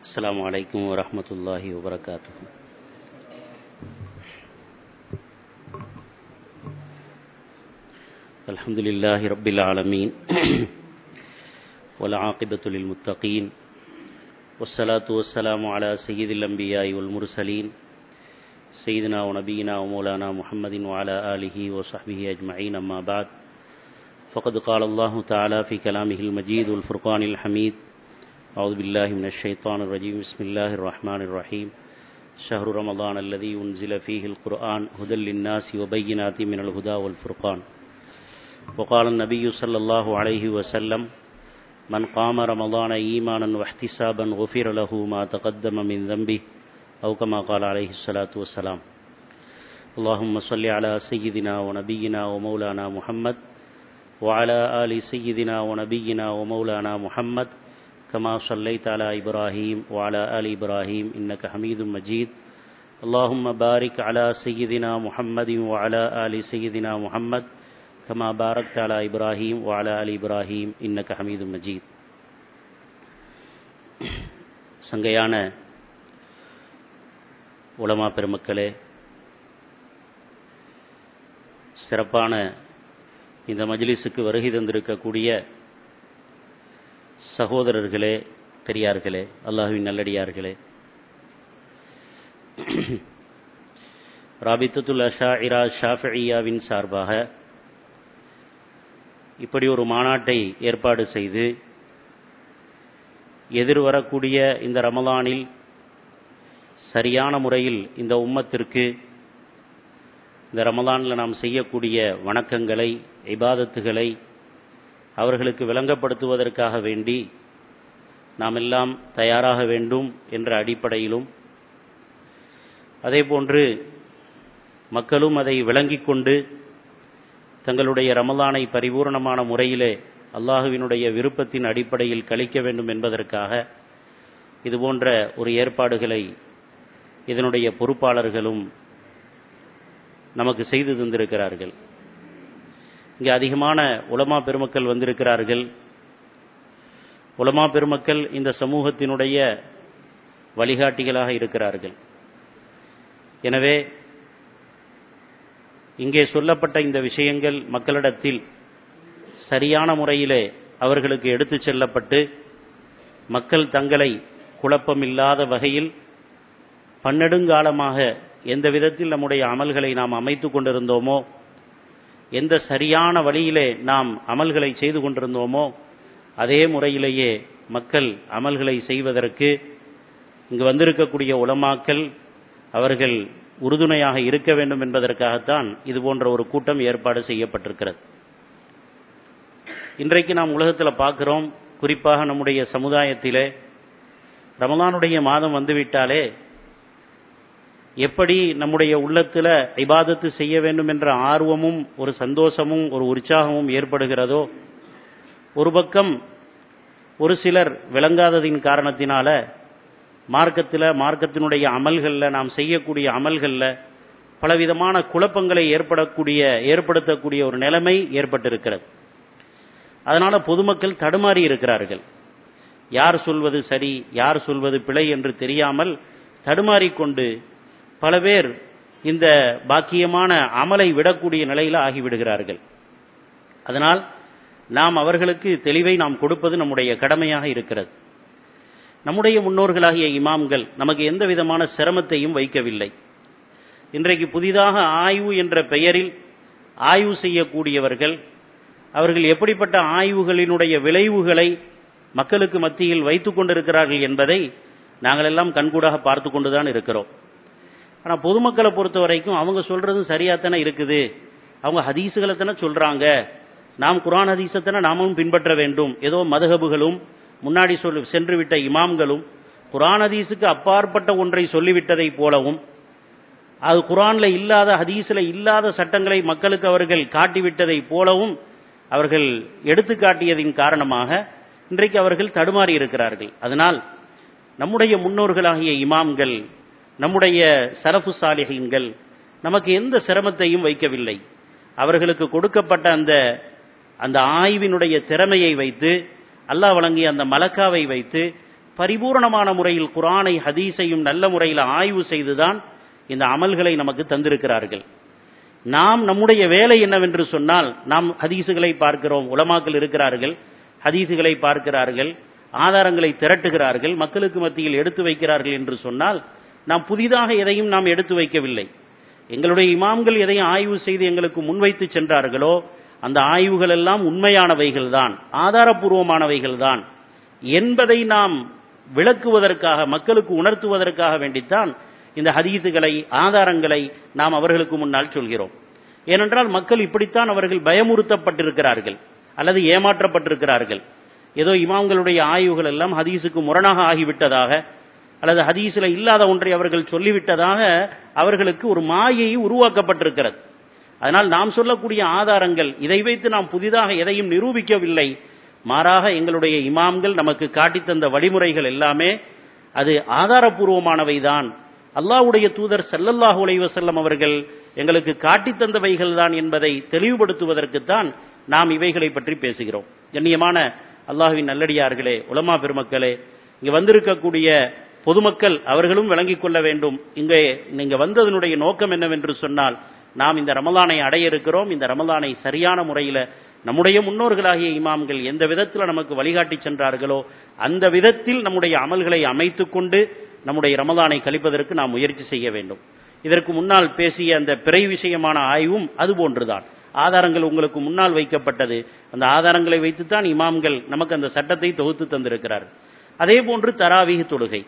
السلام عليكم ورحمة الله وبركاته الحمد لله رب العالمين والعاقبة للمتقين والصلاة والسلام على سيد الأنبياء والمرسلين سيدنا ونبينا ومولانا محمد وعلى آله وصحبه أجمعين أما بعد فقد قال الله تعالى في كلامه المجيد والفرقان الحميد أعوذ بالله من الشيطان الرجيم بسم الله الرحمن الرحيم شهر رمضان الذي أنزل فيه القرآن هدى للناس وبينات من الهدى والفرقان وقال النبي صلى الله عليه وسلم من قام رمضان إيمانا واحتسابا غفر له ما تقدم من ذنبه أو كما قال عليه الصلاة والسلام اللهم صل على سيدنا ونبينا ومولانا محمد وعلى آل سيدنا ونبينا ومولانا محمد كما صليت على إبراهيم وعلى آل إبراهيم إنك حميد مجيد اللهم بارك على سيدنا محمد وعلى آل سيدنا محمد كما باركت على إبراهيم وعلى آل إبراهيم إنك حميد مجيد சங்கையான உலமா பெருமக்களே சிறப்பான இந்த மஜ்லிஸுக்கு வருகை தந்திருக்கக்கூடிய சகோதரர்களே பெரியார்களே அல்லாஹுவின் நல்லடியார்களே ராபித்தத்துல் அஷா இரா ஷாஃபியாவின் சார்பாக இப்படி ஒரு மாநாட்டை ஏற்பாடு செய்து எதிர்வரக்கூடிய இந்த ரமலானில் சரியான முறையில் இந்த உம்மத்திற்கு இந்த ரமலானில் நாம் செய்யக்கூடிய வணக்கங்களை இபாதத்துகளை அவர்களுக்கு விளங்கப்படுத்துவதற்காக வேண்டி நாம் எல்லாம் தயாராக வேண்டும் என்ற அடிப்படையிலும் அதேபோன்று மக்களும் அதை விளங்கிக் கொண்டு தங்களுடைய ரமலானை பரிபூர்ணமான முறையிலே அல்லாஹுவினுடைய விருப்பத்தின் அடிப்படையில் கழிக்க வேண்டும் என்பதற்காக இதுபோன்ற ஒரு ஏற்பாடுகளை இதனுடைய பொறுப்பாளர்களும் நமக்கு செய்து தந்திருக்கிறார்கள் இங்கே அதிகமான உலமா பெருமக்கள் வந்திருக்கிறார்கள் உலமா பெருமக்கள் இந்த சமூகத்தினுடைய வழிகாட்டிகளாக இருக்கிறார்கள் எனவே இங்கே சொல்லப்பட்ட இந்த விஷயங்கள் மக்களிடத்தில் சரியான முறையிலே அவர்களுக்கு எடுத்துச் செல்லப்பட்டு மக்கள் தங்களை குழப்பமில்லாத வகையில் பன்னெடுங்காலமாக எந்த விதத்தில் நம்முடைய அமல்களை நாம் அமைத்து கொண்டிருந்தோமோ எந்த சரியான வழியிலே நாம் அமல்களை செய்து கொண்டிருந்தோமோ அதே முறையிலேயே மக்கள் அமல்களை செய்வதற்கு இங்கு வந்திருக்கக்கூடிய உலமாக்கல் அவர்கள் உறுதுணையாக இருக்க வேண்டும் என்பதற்காகத்தான் இது போன்ற ஒரு கூட்டம் ஏற்பாடு செய்யப்பட்டிருக்கிறது இன்றைக்கு நாம் உலகத்தில் பார்க்கிறோம் குறிப்பாக நம்முடைய சமுதாயத்திலே ரமலானுடைய மாதம் வந்துவிட்டாலே எப்படி நம்முடைய உள்ளத்தில் இபாதத்து செய்ய வேண்டும் என்ற ஆர்வமும் ஒரு சந்தோஷமும் ஒரு உற்சாகமும் ஏற்படுகிறதோ ஒரு பக்கம் ஒரு சிலர் விளங்காததின் காரணத்தினால மார்க்கத்தில் மார்க்கத்தினுடைய அமல்களில் நாம் செய்யக்கூடிய அமல்களில் பலவிதமான குழப்பங்களை ஏற்படக்கூடிய ஏற்படுத்தக்கூடிய ஒரு நிலைமை ஏற்பட்டிருக்கிறது அதனால பொதுமக்கள் தடுமாறி இருக்கிறார்கள் யார் சொல்வது சரி யார் சொல்வது பிழை என்று தெரியாமல் தடுமாறிக்கொண்டு பல பேர் இந்த பாக்கியமான அமலை விடக்கூடிய நிலையில் ஆகிவிடுகிறார்கள் அதனால் நாம் அவர்களுக்கு தெளிவை நாம் கொடுப்பது நம்முடைய கடமையாக இருக்கிறது நம்முடைய முன்னோர்களாகிய இமாம்கள் நமக்கு எந்த விதமான சிரமத்தையும் வைக்கவில்லை இன்றைக்கு புதிதாக ஆய்வு என்ற பெயரில் ஆய்வு செய்யக்கூடியவர்கள் அவர்கள் எப்படிப்பட்ட ஆய்வுகளினுடைய விளைவுகளை மக்களுக்கு மத்தியில் வைத்துக் கொண்டிருக்கிறார்கள் என்பதை நாங்கள் எல்லாம் கண்கூடாக பார்த்து கொண்டுதான் இருக்கிறோம் ஆனால் பொதுமக்களை பொறுத்த வரைக்கும் அவங்க சொல்றதும் சரியாத்தானே இருக்குது அவங்க ஹதீஸுகளை தானே சொல்றாங்க நாம் குரான் ஹதீஸத்தனை நாமும் பின்பற்ற வேண்டும் ஏதோ மதுகபுகளும் முன்னாடி சொல்லி சென்று விட்ட இமாம்களும் குரான் ஹதீஸுக்கு அப்பாற்பட்ட ஒன்றை சொல்லிவிட்டதை போலவும் அது குரான்ல இல்லாத ஹதீஸ்ல இல்லாத சட்டங்களை மக்களுக்கு அவர்கள் காட்டிவிட்டதை போலவும் அவர்கள் எடுத்து காட்டியதின் காரணமாக இன்றைக்கு அவர்கள் தடுமாறி இருக்கிறார்கள் அதனால் நம்முடைய முன்னோர்களாகிய இமாம்கள் நம்முடைய சரஃபு சாலிகங்கள் நமக்கு எந்த சிரமத்தையும் வைக்கவில்லை அவர்களுக்கு கொடுக்கப்பட்ட அந்த அந்த ஆய்வினுடைய திறமையை வைத்து அல்லாஹ் வழங்கிய அந்த மலக்காவை வைத்து பரிபூரணமான முறையில் குரானை ஹதீஸையும் நல்ல முறையில் ஆய்வு செய்துதான் இந்த அமல்களை நமக்கு தந்திருக்கிறார்கள் நாம் நம்முடைய வேலை என்னவென்று சொன்னால் நாம் ஹதீசுகளை பார்க்கிறோம் உலமாக்கள் இருக்கிறார்கள் ஹதீசுகளை பார்க்கிறார்கள் ஆதாரங்களை திரட்டுகிறார்கள் மக்களுக்கு மத்தியில் எடுத்து வைக்கிறார்கள் என்று சொன்னால் நாம் புதிதாக எதையும் நாம் எடுத்து வைக்கவில்லை எங்களுடைய இமாம்கள் எதையும் ஆய்வு செய்து எங்களுக்கு முன்வைத்து சென்றார்களோ அந்த ஆய்வுகள் எல்லாம் உண்மையானவைகள் தான் ஆதாரபூர்வமானவைகள் தான் என்பதை நாம் விளக்குவதற்காக மக்களுக்கு உணர்த்துவதற்காக வேண்டித்தான் இந்த ஹதீசுகளை ஆதாரங்களை நாம் அவர்களுக்கு முன்னால் சொல்கிறோம் ஏனென்றால் மக்கள் இப்படித்தான் அவர்கள் பயமுறுத்தப்பட்டிருக்கிறார்கள் அல்லது ஏமாற்றப்பட்டிருக்கிறார்கள் ஏதோ இமாம்களுடைய ஆய்வுகள் எல்லாம் ஹதீஸுக்கு முரணாக ஆகிவிட்டதாக அல்லது ஹதீஸில் இல்லாத ஒன்றை அவர்கள் சொல்லிவிட்டதாக அவர்களுக்கு ஒரு மாயை உருவாக்கப்பட்டிருக்கிறது அதனால் நாம் சொல்லக்கூடிய ஆதாரங்கள் இதை வைத்து நாம் புதிதாக எதையும் நிரூபிக்கவில்லை மாறாக எங்களுடைய இமாம்கள் நமக்கு காட்டித்தந்த வழிமுறைகள் எல்லாமே அது ஆதாரபூர்வமானவைதான் அல்லாஹ்வுடைய தூதர் ஸல்லல்லாஹு அலைஹி வஸல்லம் அவர்கள் எங்களுக்கு காட்டித் தந்தவைகள் தான் என்பதை தெளிவுபடுத்துவதற்குத்தான் நாம் இவைகளை பற்றி பேசுகிறோம் கண்ணியமான அல்லாஹ்வின் நல்லடியார்களே உலமா பெருமக்களே இங்க வந்திருக்கக்கூடிய பொதுமக்கள் அவர்களும் விளங்கிக் கொள்ள வேண்டும் இங்கே நீங்க வந்ததனுடைய நோக்கம் என்னவென்று சொன்னால் நாம் இந்த ரமலானை அடைய இருக்கிறோம் இந்த ரமலானை சரியான முறையில் நம்முடைய முன்னோர்களாகிய இமாம்கள் எந்த விதத்தில் நமக்கு வழிகாட்டி சென்றார்களோ அந்த விதத்தில் நம்முடைய அமல்களை அமைத்துக் கொண்டு நம்முடைய ரமலானை கழிப்பதற்கு நாம் முயற்சி செய்ய வேண்டும் இதற்கு முன்னால் பேசிய அந்த பிறை விஷயமான ஆய்வும் அது போன்றுதான் ஆதாரங்கள் உங்களுக்கு முன்னால் வைக்கப்பட்டது அந்த ஆதாரங்களை வைத்துத்தான் இமாம்கள் நமக்கு அந்த சட்டத்தை தொகுத்து தந்திருக்கிறார் அதே போன்று தராவீக தொழுகை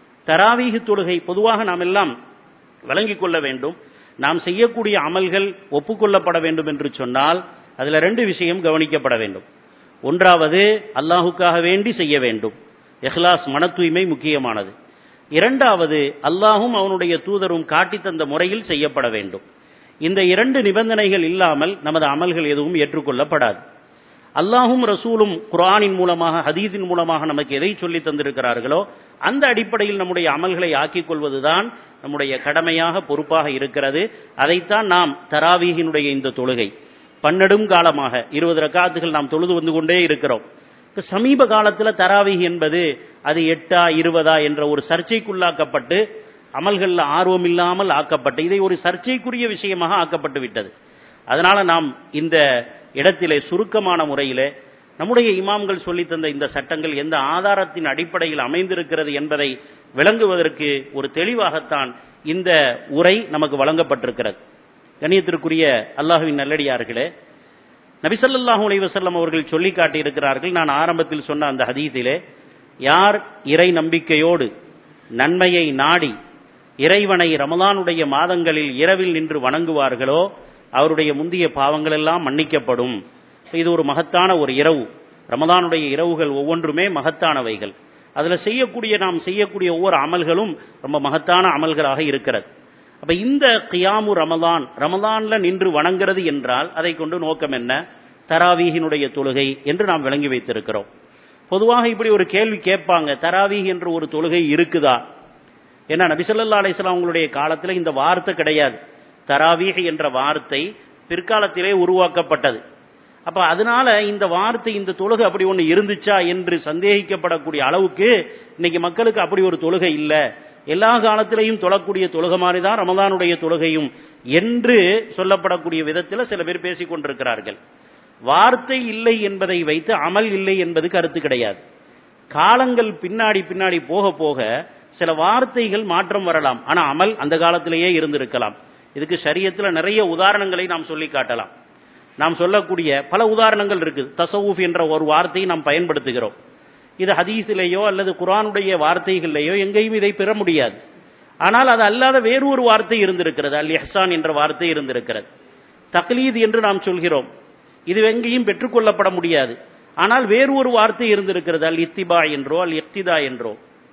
தராவீக தொழுகை பொதுவாக நாம் எல்லாம் விளங்கிக் கொள்ள வேண்டும் நாம் செய்யக்கூடிய அமல்கள் ஒப்புக்கொள்ளப்பட வேண்டும் என்று சொன்னால் அதுல ரெண்டு விஷயம் கவனிக்கப்பட வேண்டும் ஒன்றாவது அல்லாஹுக்காக வேண்டி செய்ய வேண்டும் இஹ்லாஸ் மன தூய்மை முக்கியமானது இரண்டாவது அல்லாஹும் அவனுடைய தூதரும் காட்டி தந்த முறையில் செய்யப்பட வேண்டும் இந்த இரண்டு நிபந்தனைகள் இல்லாமல் நமது அமல்கள் எதுவும் ஏற்றுக்கொள்ளப்படாது அல்லாஹும் ரசூலும் குரானின் மூலமாக ஹதீஸின் மூலமாக நமக்கு எதை சொல்லி தந்திருக்கிறார்களோ அந்த அடிப்படையில் நம்முடைய அமல்களை ஆக்கிக் கொள்வதுதான் நம்முடைய கடமையாக பொறுப்பாக இருக்கிறது அதைத்தான் நாம் தராவீகினுடைய இந்த தொழுகை பன்னெடும் காலமாக இருபது ரக்காத்துகள் நாம் தொழுது வந்து கொண்டே இருக்கிறோம் இப்ப சமீப காலத்தில் தராவீக என்பது அது எட்டா இருபதா என்ற ஒரு சர்ச்சைக்குள்ளாக்கப்பட்டு அமல்களில் ஆர்வம் இல்லாமல் ஆக்கப்பட்டு இதை ஒரு சர்ச்சைக்குரிய விஷயமாக ஆக்கப்பட்டு விட்டது அதனால நாம் இந்த இடத்திலே சுருக்கமான முறையிலே நம்முடைய இமாம்கள் சொல்லி தந்த இந்த சட்டங்கள் எந்த ஆதாரத்தின் அடிப்படையில் அமைந்திருக்கிறது என்பதை விளங்குவதற்கு ஒரு தெளிவாகத்தான் இந்த உரை நமக்கு வழங்கப்பட்டிருக்கிறது கணியத்திற்குரிய அல்லாஹுவின் நல்லடியார்களே நபிசல்லாஹு அலைவசல்லம் அவர்கள் சொல்லி காட்டியிருக்கிறார்கள் நான் ஆரம்பத்தில் சொன்ன அந்த ஹதீஸிலே யார் இறை நம்பிக்கையோடு நன்மையை நாடி இறைவனை ரமலானுடைய மாதங்களில் இரவில் நின்று வணங்குவார்களோ அவருடைய முந்திய பாவங்கள் எல்லாம் மன்னிக்கப்படும் இது ஒரு மகத்தான ஒரு இரவு ரமதானுடைய இரவுகள் ஒவ்வொன்றுமே மகத்தானவைகள் அதுல செய்யக்கூடிய நாம் செய்யக்கூடிய ஒவ்வொரு அமல்களும் ரொம்ப மகத்தான அமல்களாக இருக்கிறது அப்ப இந்த கியாமு ரமலான் ரமலான்ல நின்று வணங்குறது என்றால் அதை கொண்டு நோக்கம் என்ன தராவீகினுடைய தொழுகை என்று நாம் விளங்கி வைத்திருக்கிறோம் பொதுவாக இப்படி ஒரு கேள்வி கேட்பாங்க தராவீக் என்ற ஒரு தொழுகை இருக்குதா ஏன்னா நபிசல்லா அலிஸ்லாம் அவங்களுடைய காலத்தில் இந்த வார்த்தை கிடையாது தராவீக என்ற வார்த்தை பிற்காலத்திலே உருவாக்கப்பட்டது அப்ப அதனால இந்த வார்த்தை இந்த தொழுகை அப்படி ஒன்று இருந்துச்சா என்று சந்தேகிக்கப்படக்கூடிய அளவுக்கு இன்னைக்கு மக்களுக்கு அப்படி ஒரு தொழுகை இல்லை எல்லா காலத்திலையும் தொழக்கூடிய தொழுகை மாதிரி தான் ரமதானுடைய தொழுகையும் என்று சொல்லப்படக்கூடிய விதத்தில் சில பேர் பேசிக் கொண்டிருக்கிறார்கள் வார்த்தை இல்லை என்பதை வைத்து அமல் இல்லை என்பது கருத்து கிடையாது காலங்கள் பின்னாடி பின்னாடி போக போக சில வார்த்தைகள் மாற்றம் வரலாம் ஆனா அமல் அந்த காலத்திலேயே இருந்திருக்கலாம் இதுக்கு சரியத்தில் நிறைய உதாரணங்களை நாம் சொல்லி காட்டலாம் நாம் சொல்லக்கூடிய பல உதாரணங்கள் இருக்குது தசவுஃப் என்ற ஒரு வார்த்தையை நாம் பயன்படுத்துகிறோம் இது ஹதீஸிலேயோ அல்லது குரானுடைய வார்த்தைகளிலேயோ எங்கேயும் இதை பெற முடியாது ஆனால் அது அல்லாத வேறு ஒரு வார்த்தை இருந்திருக்கிறது அல் எஹ்சான் என்ற வார்த்தை இருந்திருக்கிறது தக்லீத் என்று நாம் சொல்கிறோம் இது எங்கேயும் பெற்றுக்கொள்ளப்பட முடியாது ஆனால் வேறு ஒரு வார்த்தை இருந்திருக்கிறது அல் இத்திபா என்றோ அல் எக்திதா என்றோ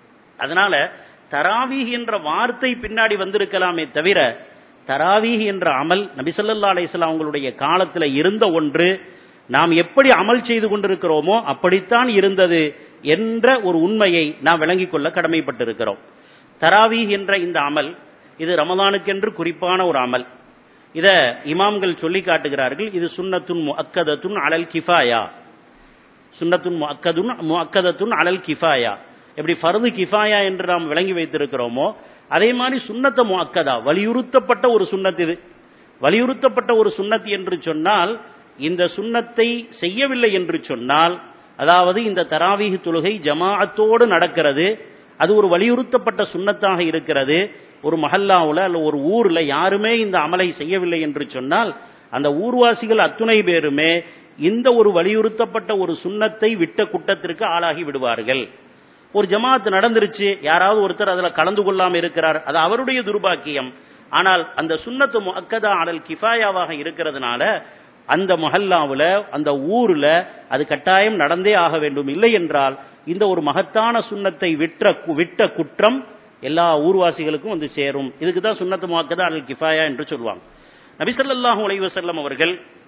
அதனால தராவீஹ் என்ற வார்த்தை பின்னாடி வந்திருக்கலாமே தவிர தராவீஹ் என்ற அமல் நபிசல்லா அலிஸ்லாம் அவங்களுடைய காலத்தில் இருந்த ஒன்று நாம் எப்படி அமல் செய்து கொண்டிருக்கிறோமோ அப்படித்தான் இருந்தது என்ற ஒரு உண்மையை நாம் விளங்கிக் கொள்ள கடமைப்பட்டிருக்கிறோம் தராவீஹ் என்ற இந்த அமல் இது ரமதானுக்கென்று குறிப்பான ஒரு அமல் இத இமாம்கள் சொல்லி காட்டுகிறார்கள் இது சுன்னத்துன் முஅக்கதத்துன் அலல் கிஃபாயா சுன்னத்துன் முஅக்கதுன் முஅக்கதத்துன் அலல் கிஃபாயா எப்படி ஃபர்து கிஃபாயா என்று நாம் விளங்கி வைத்திருக்கிறோமோ அதே மாதிரி சுன்னத்த முஅக்கதா வலியுறுத்தப்பட்ட ஒரு சுன்னத் இது வலியுறுத்தப்பட்ட ஒரு சுன்னத் என்று சொன்னால் இந்த சுன்னத்தை செய்யவில்லை என்று சொன்னால் அதாவது இந்த தராவீஹ் தொழுகை ஜமாஅத்தோடு நடக்கிறது அது ஒரு வலியுறுத்தப்பட்ட சுன்னத்தாக இருக்கிறது ஒரு மஹல்லாவுல அல்ல ஒரு ஊர்ல யாருமே இந்த அமலை செய்யவில்லை என்று சொன்னால் அந்த ஊர்வாசிகள் அத்துணை பேருமே இந்த ஒரு வலியுறுத்தப்பட்ட ஒரு சுன்னத்தை விட்ட குற்றத்திற்கு ஆளாகி விடுவார்கள் ஒரு ஜமாத் நடந்துருச்சு யாராவது ஒருத்தர் அதுல கலந்து கொள்ளாம இருக்கிறார் அது அவருடைய துர்பாக்கியம் ஆனால் அந்த சுன்னத்து முஅக்கதா அலல் கிஃபாயாவாக இருக்கிறதுனால அந்த மஹல்லாவுல அந்த ஊர்ல அது கட்டாயம் நடந்தே ஆக வேண்டும் இல்லை என்றால் இந்த ஒரு மகத்தான சுன்னத்தை விற்ற விட்ட குற்றம் எல்லா ஊர்வாசிகளுக்கும் வந்து சேரும் இதுக்கு தான் சுன்னத்து முஅக்கதா அலல் கிஃபாயா என்று சொல்லுவாங்க நபிசல்லாஹு அலைஹி வஸல்லம் அவர்கள்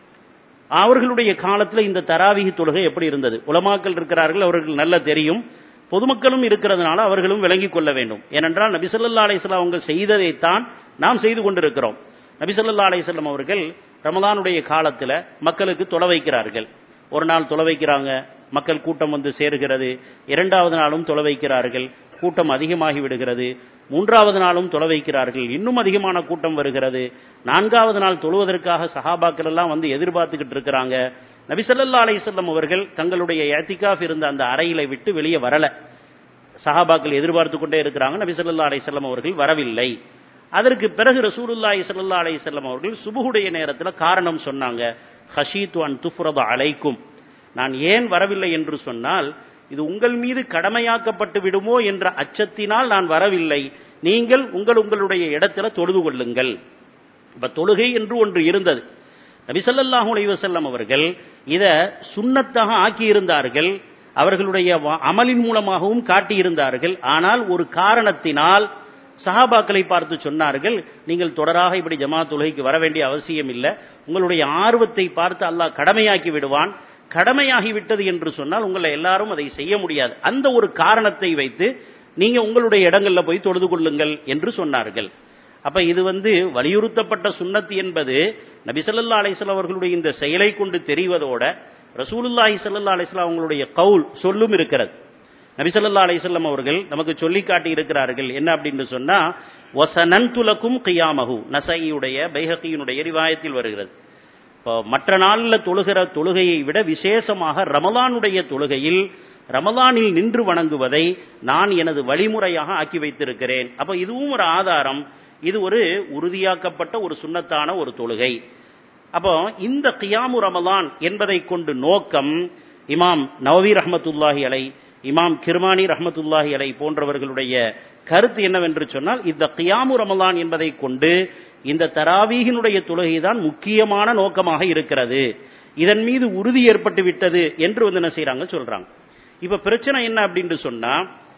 அவர்களுடைய காலத்துல இந்த தராவிகி தொழுகை எப்படி இருந்தது உலமாக்கள் இருக்கிறார்கள் அவர்கள் நல்ல தெரியும் பொதுமக்களும் இருக்கிறதுனால அவர்களும் விளங்கிக் கொள்ள வேண்டும் ஏனென்றால் நபிசல்லா அலிஸ்லாம் அவங்க செய்ததைத்தான் நாம் செய்து கொண்டிருக்கிறோம் நபிசல்லா அலிஸ்லாம் அவர்கள் ரமலானுடைய காலத்துல மக்களுக்கு தொலை வைக்கிறார்கள் ஒரு நாள் தொலை வைக்கிறாங்க மக்கள் கூட்டம் வந்து சேருகிறது இரண்டாவது நாளும் தொலை வைக்கிறார்கள் கூட்டம் அதிகமாகி விடுகிறது மூன்றாவது நாளும் தொலை வைக்கிறார்கள் இன்னும் அதிகமான கூட்டம் வருகிறது நான்காவது நாள் தொழுவதற்காக சஹாபாக்கள் எல்லாம் வந்து எதிர்பார்த்துக்கிட்டு இருக்கிறாங்க நபிசல்லா அலிசல்லம் அவர்கள் தங்களுடைய ஏத்திகாஃப் இருந்த அந்த அறையில விட்டு வெளியே வரல சஹாபாக்கள் எதிர்பார்த்து கொண்டே இருக்கிறாங்க நபிசல்லா அலிசல்லம் அவர்கள் வரவில்லை அதற்கு பிறகு ரசூலுல்லாஹி ஸல்லல்லாஹு அலைஹி வஸல்லம் அவர்கள் சுபுஹுடைய நேரத்தில் காரணம் சொன்னாங்க ஹஷீத்து அன் துஃப்ரத அலைக்கும் நான் ஏன் வரவில்லை என்று சொன்னால் இது உங்கள் மீது கடமையாக்கப்பட்டு விடுமோ என்ற அச்சத்தினால் நான் வரவில்லை நீங்கள் உங்கள் உங்களுடைய இடத்துல தொழுது கொள்ளுங்கள் இப்ப தொழுகை என்று ஒன்று இருந்தது நபிசல்லாஹு அலைஹி வஸல்லம் அவர்கள் இத சுன்னத்தாக ஆக்கியிருந்தார்கள் அவர்களுடைய அமலின் மூலமாகவும் காட்டியிருந்தார்கள் ஆனால் ஒரு காரணத்தினால் சஹாபாக்களை பார்த்து சொன்னார்கள் நீங்கள் தொடராக இப்படி ஜமா தொழுகைக்கு வர வேண்டிய அவசியம் இல்லை உங்களுடைய ஆர்வத்தை பார்த்து அல்லாஹ் கடமையாக்கி விடுவான் கடமையாகி விட்டது என்று சொன்னால் உங்களை எல்லாரும் அதை செய்ய முடியாது அந்த ஒரு காரணத்தை வைத்து நீங்க உங்களுடைய இடங்கள்ல போய் தொழுது கொள்ளுங்கள் என்று சொன்னார்கள் அப்ப இது வந்து வலியுறுத்தப்பட்ட சுன்னத் என்பது நபிசல்லா அலிஸ்லாம் அவர்களுடைய இந்த செயலை கொண்டு தெரிவதோட ரசூலுல்லாஹி சல்லா அலிஸ்லாம் அவங்களுடைய கவுல் சொல்லும் இருக்கிறது நபிசல்லா அலிசல்லம் அவர்கள் நமக்கு சொல்லி காட்டி இருக்கிறார்கள் என்ன அப்படின்னு சொன்னா ஒசனந்துலக்கும் கியாமகு நசையுடைய பைஹக்கியினுடைய ரிவாயத்தில் வருகிறது இப்போ மற்ற நாளில் தொழுகிற தொழுகையை விட விசேஷமாக ரமலானுடைய தொழுகையில் ரமலானில் நின்று வணங்குவதை நான் எனது வழிமுறையாக ஆக்கி வைத்திருக்கிறேன் அப்ப இதுவும் ஒரு ஆதாரம் இது ஒரு உறுதியாக்கப்பட்ட ஒரு சுண்ணத்தான ஒரு தொழுகை அப்போ இந்த கியாமு ரமலான் என்பதை கொண்டு நோக்கம் இமாம் நவவி ரஹமத்துல்லாஹி அலை இமாம் கிர்மானி ரஹமத்துல்லாஹி அலை போன்றவர்களுடைய கருத்து என்னவென்று சொன்னால் இந்த கியாமு ரமலான் என்பதை கொண்டு இந்த தராவீகினுடைய தொழுகை தான் முக்கியமான நோக்கமாக இருக்கிறது இதன் மீது உறுதி ஏற்பட்டு விட்டது என்று வந்து என்ன செய்யறாங்க சொல்றாங்க இப்ப பிரச்சனை என்ன அப்படின்னு சொன்னா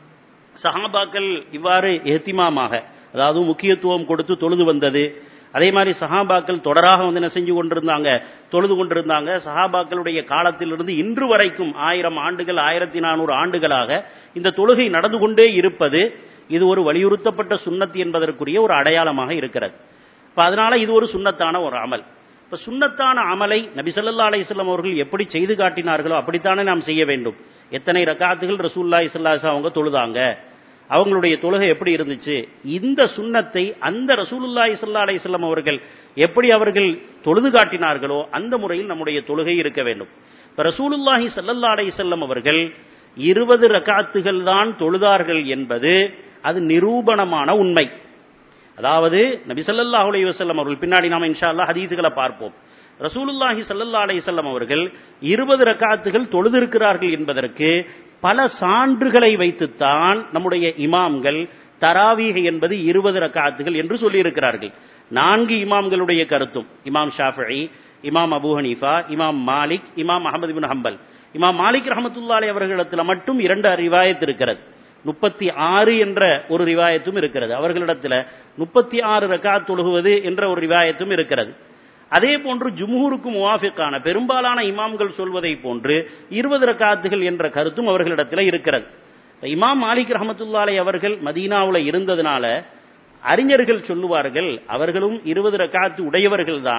சஹாபாக்கள் இவ்வாறு எத்திமாமாக அதாவது முக்கியத்துவம் கொடுத்து தொழுது வந்தது அதே மாதிரி சஹாபாக்கள் தொடராக வந்து என்ன செஞ்சு கொண்டிருந்தாங்க தொழுது கொண்டிருந்தாங்க சஹாபாக்களுடைய காலத்திலிருந்து இன்று வரைக்கும் ஆயிரம் ஆண்டுகள் ஆயிரத்தி நானூறு ஆண்டுகளாக இந்த தொழுகை நடந்து கொண்டே இருப்பது இது ஒரு வலியுறுத்தப்பட்ட சுண்ணத் என்பதற்குரிய ஒரு அடையாளமாக இருக்கிறது இப்ப அதனால இது ஒரு சுண்ணத்தான ஒரு அமல் இப்ப சுண்ணத்தான அமலை நபி சொல்லா அலிஸ்லாம் அவர்கள் எப்படி செய்து காட்டினார்களோ அப்படித்தானே நாம் செய்ய வேண்டும் எத்தனை ரகாத்துகள் ரசூல்லா இஸ்லாஸ் அவங்க தொழுதாங்க அவங்களுடைய தொழுகை எப்படி இருந்துச்சு இந்த சுண்ணத்தை அந்த ரசூலுல்லா இஸ்லா அலிஸ்லாம் அவர்கள் எப்படி அவர்கள் தொழுது காட்டினார்களோ அந்த முறையில் நம்முடைய தொழுகை இருக்க வேண்டும் இப்ப ரசூலுல்லாஹி சல்லல்லா அலிசல்லம் அவர்கள் இருபது ரகாத்துகள் தான் தொழுதார்கள் என்பது அது நிரூபணமான உண்மை அதாவது நபி சல்லல்லாஹு அலைஹி வஸல்லம் அவர்கள் பின்னாடி நாம இன்ஷா அல்லாஹ் ஹதீஸுகளை பார்ப்போம் ரசூலுல்லாஹி சல்லல்லா அலைஹி வஸல்லம் அவர்கள் இருபது ரக்காத்துகள் தொழுதிருக்கிறார்கள் என்பதற்கு பல சான்றுகளை வைத்துத்தான் நம்முடைய இமாம்கள் தராவீக என்பது இருபது ரக்காத்துகள் என்று சொல்லியிருக்கிறார்கள் நான்கு இமாம்களுடைய கருத்தும் இமாம் ஷாஃபி இமாம் அபு ஹனீஃபா இமாம் மாலிக் இமாம் அகமது பின் ஹம்பல் இமாம் மாலிக் ரஹமத்துல்லாலே அவர்களிடத்தில் மட்டும் இரண்டு ரிவாயத் இருக்கிறது முப்பத்தி ஆறு என்ற ஒரு ரிவாயத்தும் இருக்கிறது அவர்களிடத்துல முப்பத்தி ஆறு ரகாத் தொழுகுவது என்ற ஒரு ரிவாயத்தும் இருக்கிறது அதே போன்று ஜும்ஹூருக்கு முவாஃபிக்கான பெரும்பாலான இமாம்கள் சொல்வதை போன்று இருபது ரகாத்துகள் என்ற கருத்தும் அவர்களிடத்தில் இருக்கிறது இமாம் மாலிக் ரஹமத்துல்லாலை அவர்கள் மதீனாவுல இருந்ததுனால அறிஞர்கள் சொல்லுவார்கள் அவர்களும் இருபது ரகாத்து உடையவர்கள் தான்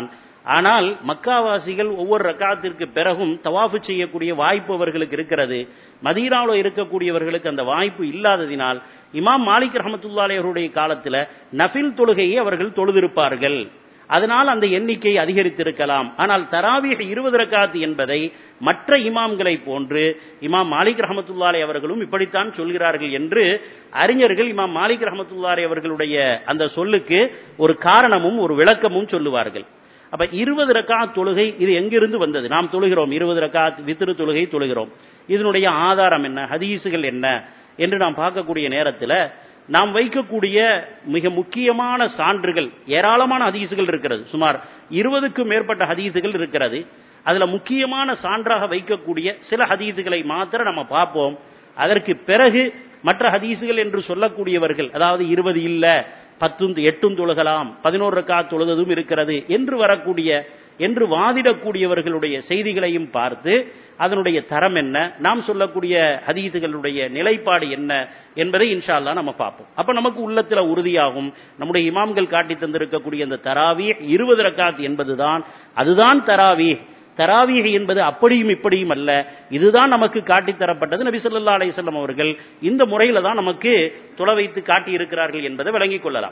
ஆனால் மக்காவாசிகள் ஒவ்வொரு ரக்காத்திற்கு பிறகும் தவாஃபு செய்யக்கூடிய வாய்ப்பு அவர்களுக்கு இருக்கிறது மதீனாவில் இருக்கக்கூடியவர்களுக்கு அந்த வாய்ப்பு இல்லாததினால் இமாம் மாலிக் ரஹமத்துல்லாலே அவருடைய காலத்தில் நஃபில் தொழுகையை அவர்கள் தொழுதிருப்பார்கள் அதனால் அந்த எண்ணிக்கை அதிகரித்திருக்கலாம் ஆனால் தராவீக இருபது ரக்காத் என்பதை மற்ற இமாம்களை போன்று இமாம் மாலிக் ரஹமத்துல்லாலே அவர்களும் இப்படித்தான் சொல்கிறார்கள் என்று அறிஞர்கள் இமாம் மாலிக் ரஹமத்துல்லாலே அவர்களுடைய அந்த சொல்லுக்கு ஒரு காரணமும் ஒரு விளக்கமும் சொல்லுவார்கள் அப்ப இருபது ரக்காத் தொழுகை இது எங்கிருந்து வந்தது நாம் தொழுகிறோம் இருபது ரக்காத் வித்திரு தொழுகை தொழுகிறோம் இதனுடைய ஆதாரம் என்ன ஹதீசுகள் என்ன என்று நாம் பார்க்கக்கூடிய நேரத்தில் நாம் வைக்கக்கூடிய மிக முக்கியமான சான்றுகள் ஏராளமான ஹதீசுகள் இருக்கிறது சுமார் இருபதுக்கும் மேற்பட்ட ஹதீசுகள் இருக்கிறது அதுல முக்கியமான சான்றாக வைக்கக்கூடிய சில ஹதீசுகளை மாத்திரம் நம்ம பார்ப்போம் அதற்கு பிறகு மற்ற ஹதீசுகள் என்று சொல்லக்கூடியவர்கள் அதாவது இருபது இல்ல பத்தும் எட்டும் தொழுகலாம் பதினோரு ரக்கா தொழுதும் இருக்கிறது என்று வரக்கூடிய என்று வாதிடக்கூடியவர்களுடைய செய்திகளையும் பார்த்து அதனுடைய தரம் என்ன நாம் சொல்லக்கூடிய ஹதீசுகளுடைய நிலைப்பாடு என்ன என்பதை இன்ஷா அல்லா நம்ம பார்ப்போம் அப்ப நமக்கு உள்ளத்துல உறுதியாகும் நம்முடைய இமாம்கள் காட்டி தந்திருக்கக்கூடிய அந்த தராவி இருபது ரக்காத் என்பதுதான் அதுதான் தராவி தராவீக என்பது அப்படியும் இப்படியும் அல்ல இதுதான் நமக்கு காட்டி தரப்பட்டது நபி சொல்லா அலிசல்லம் அவர்கள் இந்த முறையில தான் நமக்கு துள வைத்து காட்டி இருக்கிறார்கள் என்பதை விளங்கிக் கொள்ளலாம்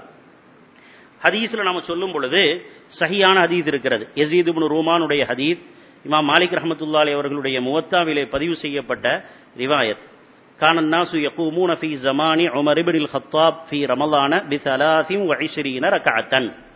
ஹதீஸ்ல நாம சொல்லும் பொழுது சஹியான ஹதீஸ் இருக்கிறது யசீத் இப்னு ரூமானுடைய ஹதீஸ் இமாம் மாலிக் ரஹமத்துல்லாலி அவர்களுடைய முவத்தாவிலே பதிவு செய்யப்பட்ட ரிவாயத் كان الناس يقومون في زمان عمر بن الخطاب في رمضان بثلاث وعشرين ركعة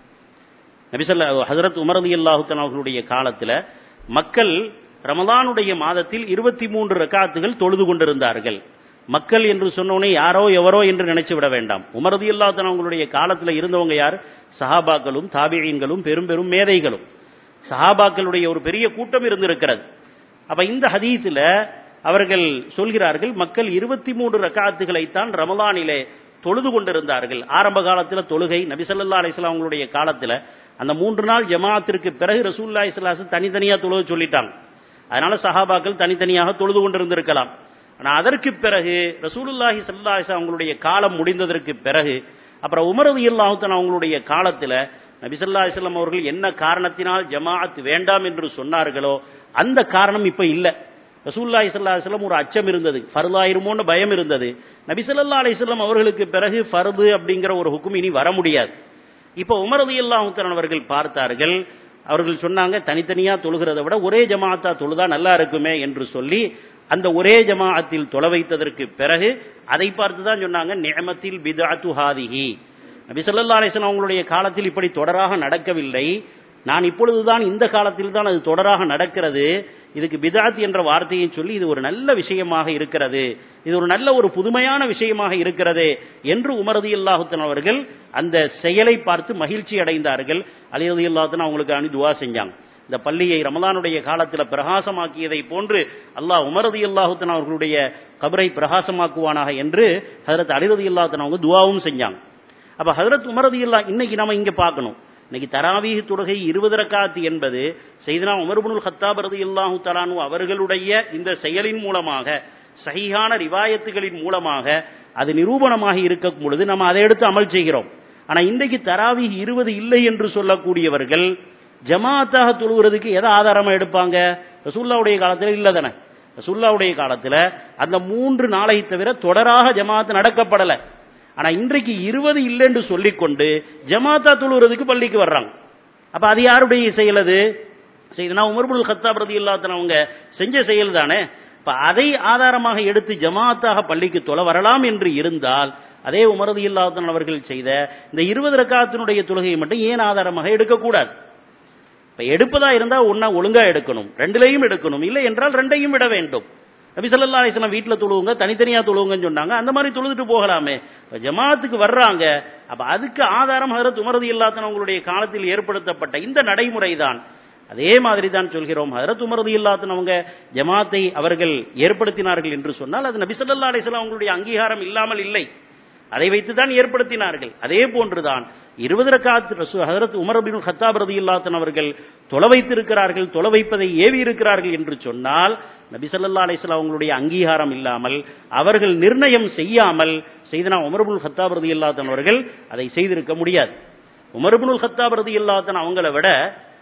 நபி சொல்ல ஹசரத் உமர் அலி அல்லாஹு அவர்களுடைய காலத்தில் மக்கள் ரமதானுடைய மாதத்தில் இருபத்தி மூன்று ரக்காத்துகள் தொழுது கொண்டிருந்தார்கள் மக்கள் என்று சொன்னோனே யாரோ எவரோ என்று நினைச்சு விட வேண்டாம் உமரதி அல்லாத்தன் அவங்களுடைய காலத்தில் இருந்தவங்க யார் சஹாபாக்களும் தாபியீன்களும் பெரும் பெரும் மேதைகளும் சஹாபாக்களுடைய ஒரு பெரிய கூட்டம் இருந்திருக்கிறது அப்ப இந்த ஹதீஸில் அவர்கள் சொல்கிறார்கள் மக்கள் இருபத்தி மூன்று ரக்காத்துகளைத்தான் ரமலானிலே தொழுது கொண்டிருந்தார்கள் ஆரம்ப காலத்தில் தொழுகை நபிசல்லா அலிஸ்லாம் அவங்களுடைய காலத்தில் அந்த மூன்று நாள் ஜமாத்திற்கு பிறகு ரசூல்லா இஸ்லாசு தனித்தனியா தொழுக சொல்லிட்டாங்க அதனால சஹாபாக்கள் தனித்தனியாக தொழுது கொண்டிருந்திருக்கலாம் ஆனால் அதற்கு பிறகு ரசூலுல்லாஹி சல்லா அவங்களுடைய காலம் முடிந்ததற்கு பிறகு அப்புறம் உமரது இல்லாஹுத்தன் அவங்களுடைய காலத்தில் நபிசல்லா இஸ்லாம் அவர்கள் என்ன காரணத்தினால் ஜமாஅத் வேண்டாம் என்று சொன்னார்களோ அந்த காரணம் இப்ப இல்லை ரசூல்லா இஸ்லா இஸ்லாம் ஒரு அச்சம் இருந்தது ஃபர்தாயிருமோன்னு பயம் இருந்தது நபிசல்லா அலிஸ்லாம் அவர்களுக்கு பிறகு ஃபர்து அப்படிங்கிற ஒரு ஹுக்கும் இனி வர முடியாது இப்போ உமரது இல்லாஹுத்தன் அவர்கள் பார்த்தார்கள் அவர்கள் சொன்னாங்க தனித்தனியா தொழுகிறத விட ஒரே ஜமாத்தா தொழுதா நல்லா இருக்குமே என்று சொல்லி அந்த ஒரே ஜமாஅத்தில் தொலை வைத்ததற்கு பிறகு அதை பார்த்து தான் சொன்னாங்க நியமத்தில் பிதாத்து ஹாதிஹி நபி சொல்லா அலிஸ்லாம் அவங்களுடைய காலத்தில் இப்படி தொடராக நடக்கவில்லை நான் இப்பொழுதுதான் இந்த காலத்தில் தான் அது தொடராக நடக்கிறது இதுக்கு பிதாத் என்ற வார்த்தையை சொல்லி இது ஒரு நல்ல விஷயமாக இருக்கிறது இது ஒரு நல்ல ஒரு புதுமையான விஷயமாக இருக்கிறது என்று உமரதி அல்லாஹுத்தன் அவர்கள் அந்த செயலை பார்த்து மகிழ்ச்சி அடைந்தார்கள் அலிரதி அல்லாஹத்தன் அவங்களுக்கு அணி துவா செஞ்சாங்க இந்த பள்ளியை ரமலானுடைய காலத்தில் பிரகாசமாக்கியதை போன்று அல்லாஹ் உமரதி அல்லாஹுத்தன் அவர்களுடைய கபரை பிரகாசமாக்குவானாக என்று ஹதரத் அலிரதி அல்லாஹத்தன் அவங்க துவாவும் செஞ்சாங்க அப்ப ஹதரத் உமரதி அல்லா இன்னைக்கு நம்ம இங்க பார்க்கணும் இன்னைக்கு தராவீக தொழுகை இருபது ரக்காத்து என்பது செய்தனா உமர்புனுல் ஹத்தாப் ரதி அல்லாஹு தலானு அவர்களுடைய இந்த செயலின் மூலமாக சகிஹான ரிவாயத்துகளின் மூலமாக அது நிரூபணமாக இருக்கும் பொழுது நம்ம அதை எடுத்து அமல் செய்கிறோம் ஆனா இன்றைக்கு தராவீக இருபது இல்லை என்று சொல்லக்கூடியவர்கள் ஜமாத்தாக தொழுகிறதுக்கு எதை ஆதாரமா எடுப்பாங்க ரசூல்லாவுடைய காலத்தில் இல்லை தானே ரசூல்லாவுடைய காலத்தில் அந்த மூன்று நாளை தவிர தொடராக ஜமாத் நடக்கப்படலை ஆனா இன்றைக்கு இருபது இல்லைன்னு சொல்லிக்கொண்டு ஜமாத்தா தொழுகிறதுக்கு பள்ளிக்கு வர்றாங்க அப்ப அது யாருடைய செயல் அது செய்தனா உமர்புல் ஹத்தாப் ரதி இல்லாதன அவங்க செஞ்ச செயல் தானே இப்ப அதை ஆதாரமாக எடுத்து ஜமாத்தாக பள்ளிக்கு தொலை வரலாம் என்று இருந்தால் அதே உமரது இல்லாதன் அவர்கள் செய்த இந்த இருபது ரக்காத்தினுடைய தொழுகையை மட்டும் ஏன் ஆதாரமாக எடுக்கக்கூடாது இப்ப எடுப்பதா இருந்தா ஒன்னா ஒழுங்கா எடுக்கணும் ரெண்டுலையும் எடுக்கணும் இல்லை என்றால் ரெண்டையும் விட வேண்டும் நபி சொல்லா அலிஸ்லாம் வீட்டில் தொழுவுங்க தனித்தனியா தொழுவுங்கன்னு சொன்னாங்க அந்த மாதிரி தொழுதுட்டு போகலாமே ஜமாத்துக்கு வர்றாங்க அப்ப அதுக்கு ஆதாரம் ஹரத் உமரது இல்லாதனவங்களுடைய காலத்தில் ஏற்படுத்தப்பட்ட இந்த நடைமுறை தான் அதே மாதிரி தான் சொல்கிறோம் ஹரத் உமரது இல்லாதனவங்க ஜமாத்தை அவர்கள் ஏற்படுத்தினார்கள் என்று சொன்னால் அது நபி சொல்லா அலிஸ்லாம் அவங்களுடைய அங்கீகாரம் இல்லாமல் இல்லை அதை வைத்து தான் ஏற்படுத்தினார்கள் அதே போன்றுதான் இருபது ரக்காத் ஹசரத் உமர் பின் ஹத்தாப் ரதி இல்லாத்தன் அவர்கள் தொலை வைத்திருக்கிறார்கள் தொலை வைப்பதை ஏவி இருக்கிறார்கள் என்று சொன்னால் நபி சல்லா அலிஸ்லாம் அவங்களுடைய அங்கீகாரம் இல்லாமல் அவர்கள் நிர்ணயம் செய்யாமல் செய்தனா உமர்புல் ஹத்தாப் ரதி இல்லாத்தன் அவர்கள் அதை செய்திருக்க முடியாது உமர்புல் ஹத்தாப் ரதி இல்லாத்தன் அவங்கள விட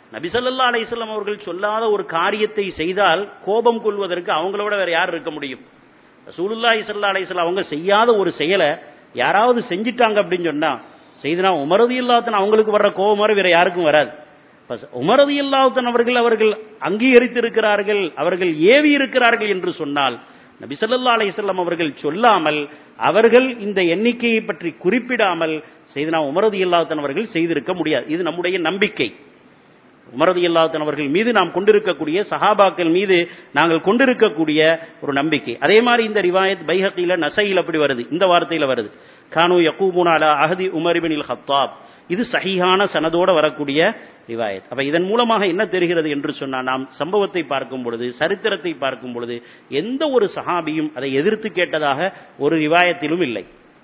நபிசல்லா அலிஸ்லாம் அவர்கள் சொல்லாத ஒரு காரியத்தை செய்தால் கோபம் கொள்வதற்கு அவங்களோட வேற யார் இருக்க முடியும் ரசூலுல்லாஹி ஸல்லல்லாஹு அலைஹி வஸல்லம் அவங்க செய்யாத ஒரு செயலை யாராவது செஞ்சிட்டாங்க அப்படின்னு சொன்னா செய்தனா உமரது இல்லாதன் அவங்களுக்கு வர்ற கோபம் மாதிரி வேற யாருக்கும் வராது உமரது இல்லாதன் அவர்கள் அவர்கள் அங்கீகரித்திருக்கிறார்கள் அவர்கள் ஏவி இருக்கிறார்கள் என்று சொன்னால் நபி ஸல்லல்லாஹு அலைஹி வஸல்லம் அவர்கள் சொல்லாமல் அவர்கள் இந்த எண்ணிக்கையை பற்றி குறிப்பிடாமல் செய்தனா உமரது இல்லாதன் அவர்கள் செய்திருக்க முடியாது இது நம்முடைய நம்பிக்கை உமரது இல்லாதன் அவர்கள் மீது நாம் கொண்டிருக்கக்கூடிய சஹாபாக்கள் மீது நாங்கள் கொண்டிருக்கக்கூடிய ஒரு நம்பிக்கை அதே மாதிரி இந்த ரிவாயத் பைஹத்தில நசையில் அப்படி வருது இந்த வார்த்தையில வருது கானு யக்கூமுன அலா அஹதி உமரிபினில் ஹத்தாப் இது சஹீஹான சனதோட வரக்கூடிய ரிவாயத் அப்ப இதன் மூலமாக என்ன தெரிகிறது என்று சொன்னால் நாம் சம்பவத்தை பார்க்கும் பொழுது சரித்திரத்தை பார்க்கும் பொழுது எந்த ஒரு சஹாபியும் அதை எதிர்த்து கேட்டதாக ஒரு ரிவாயத்திலும் இல்லை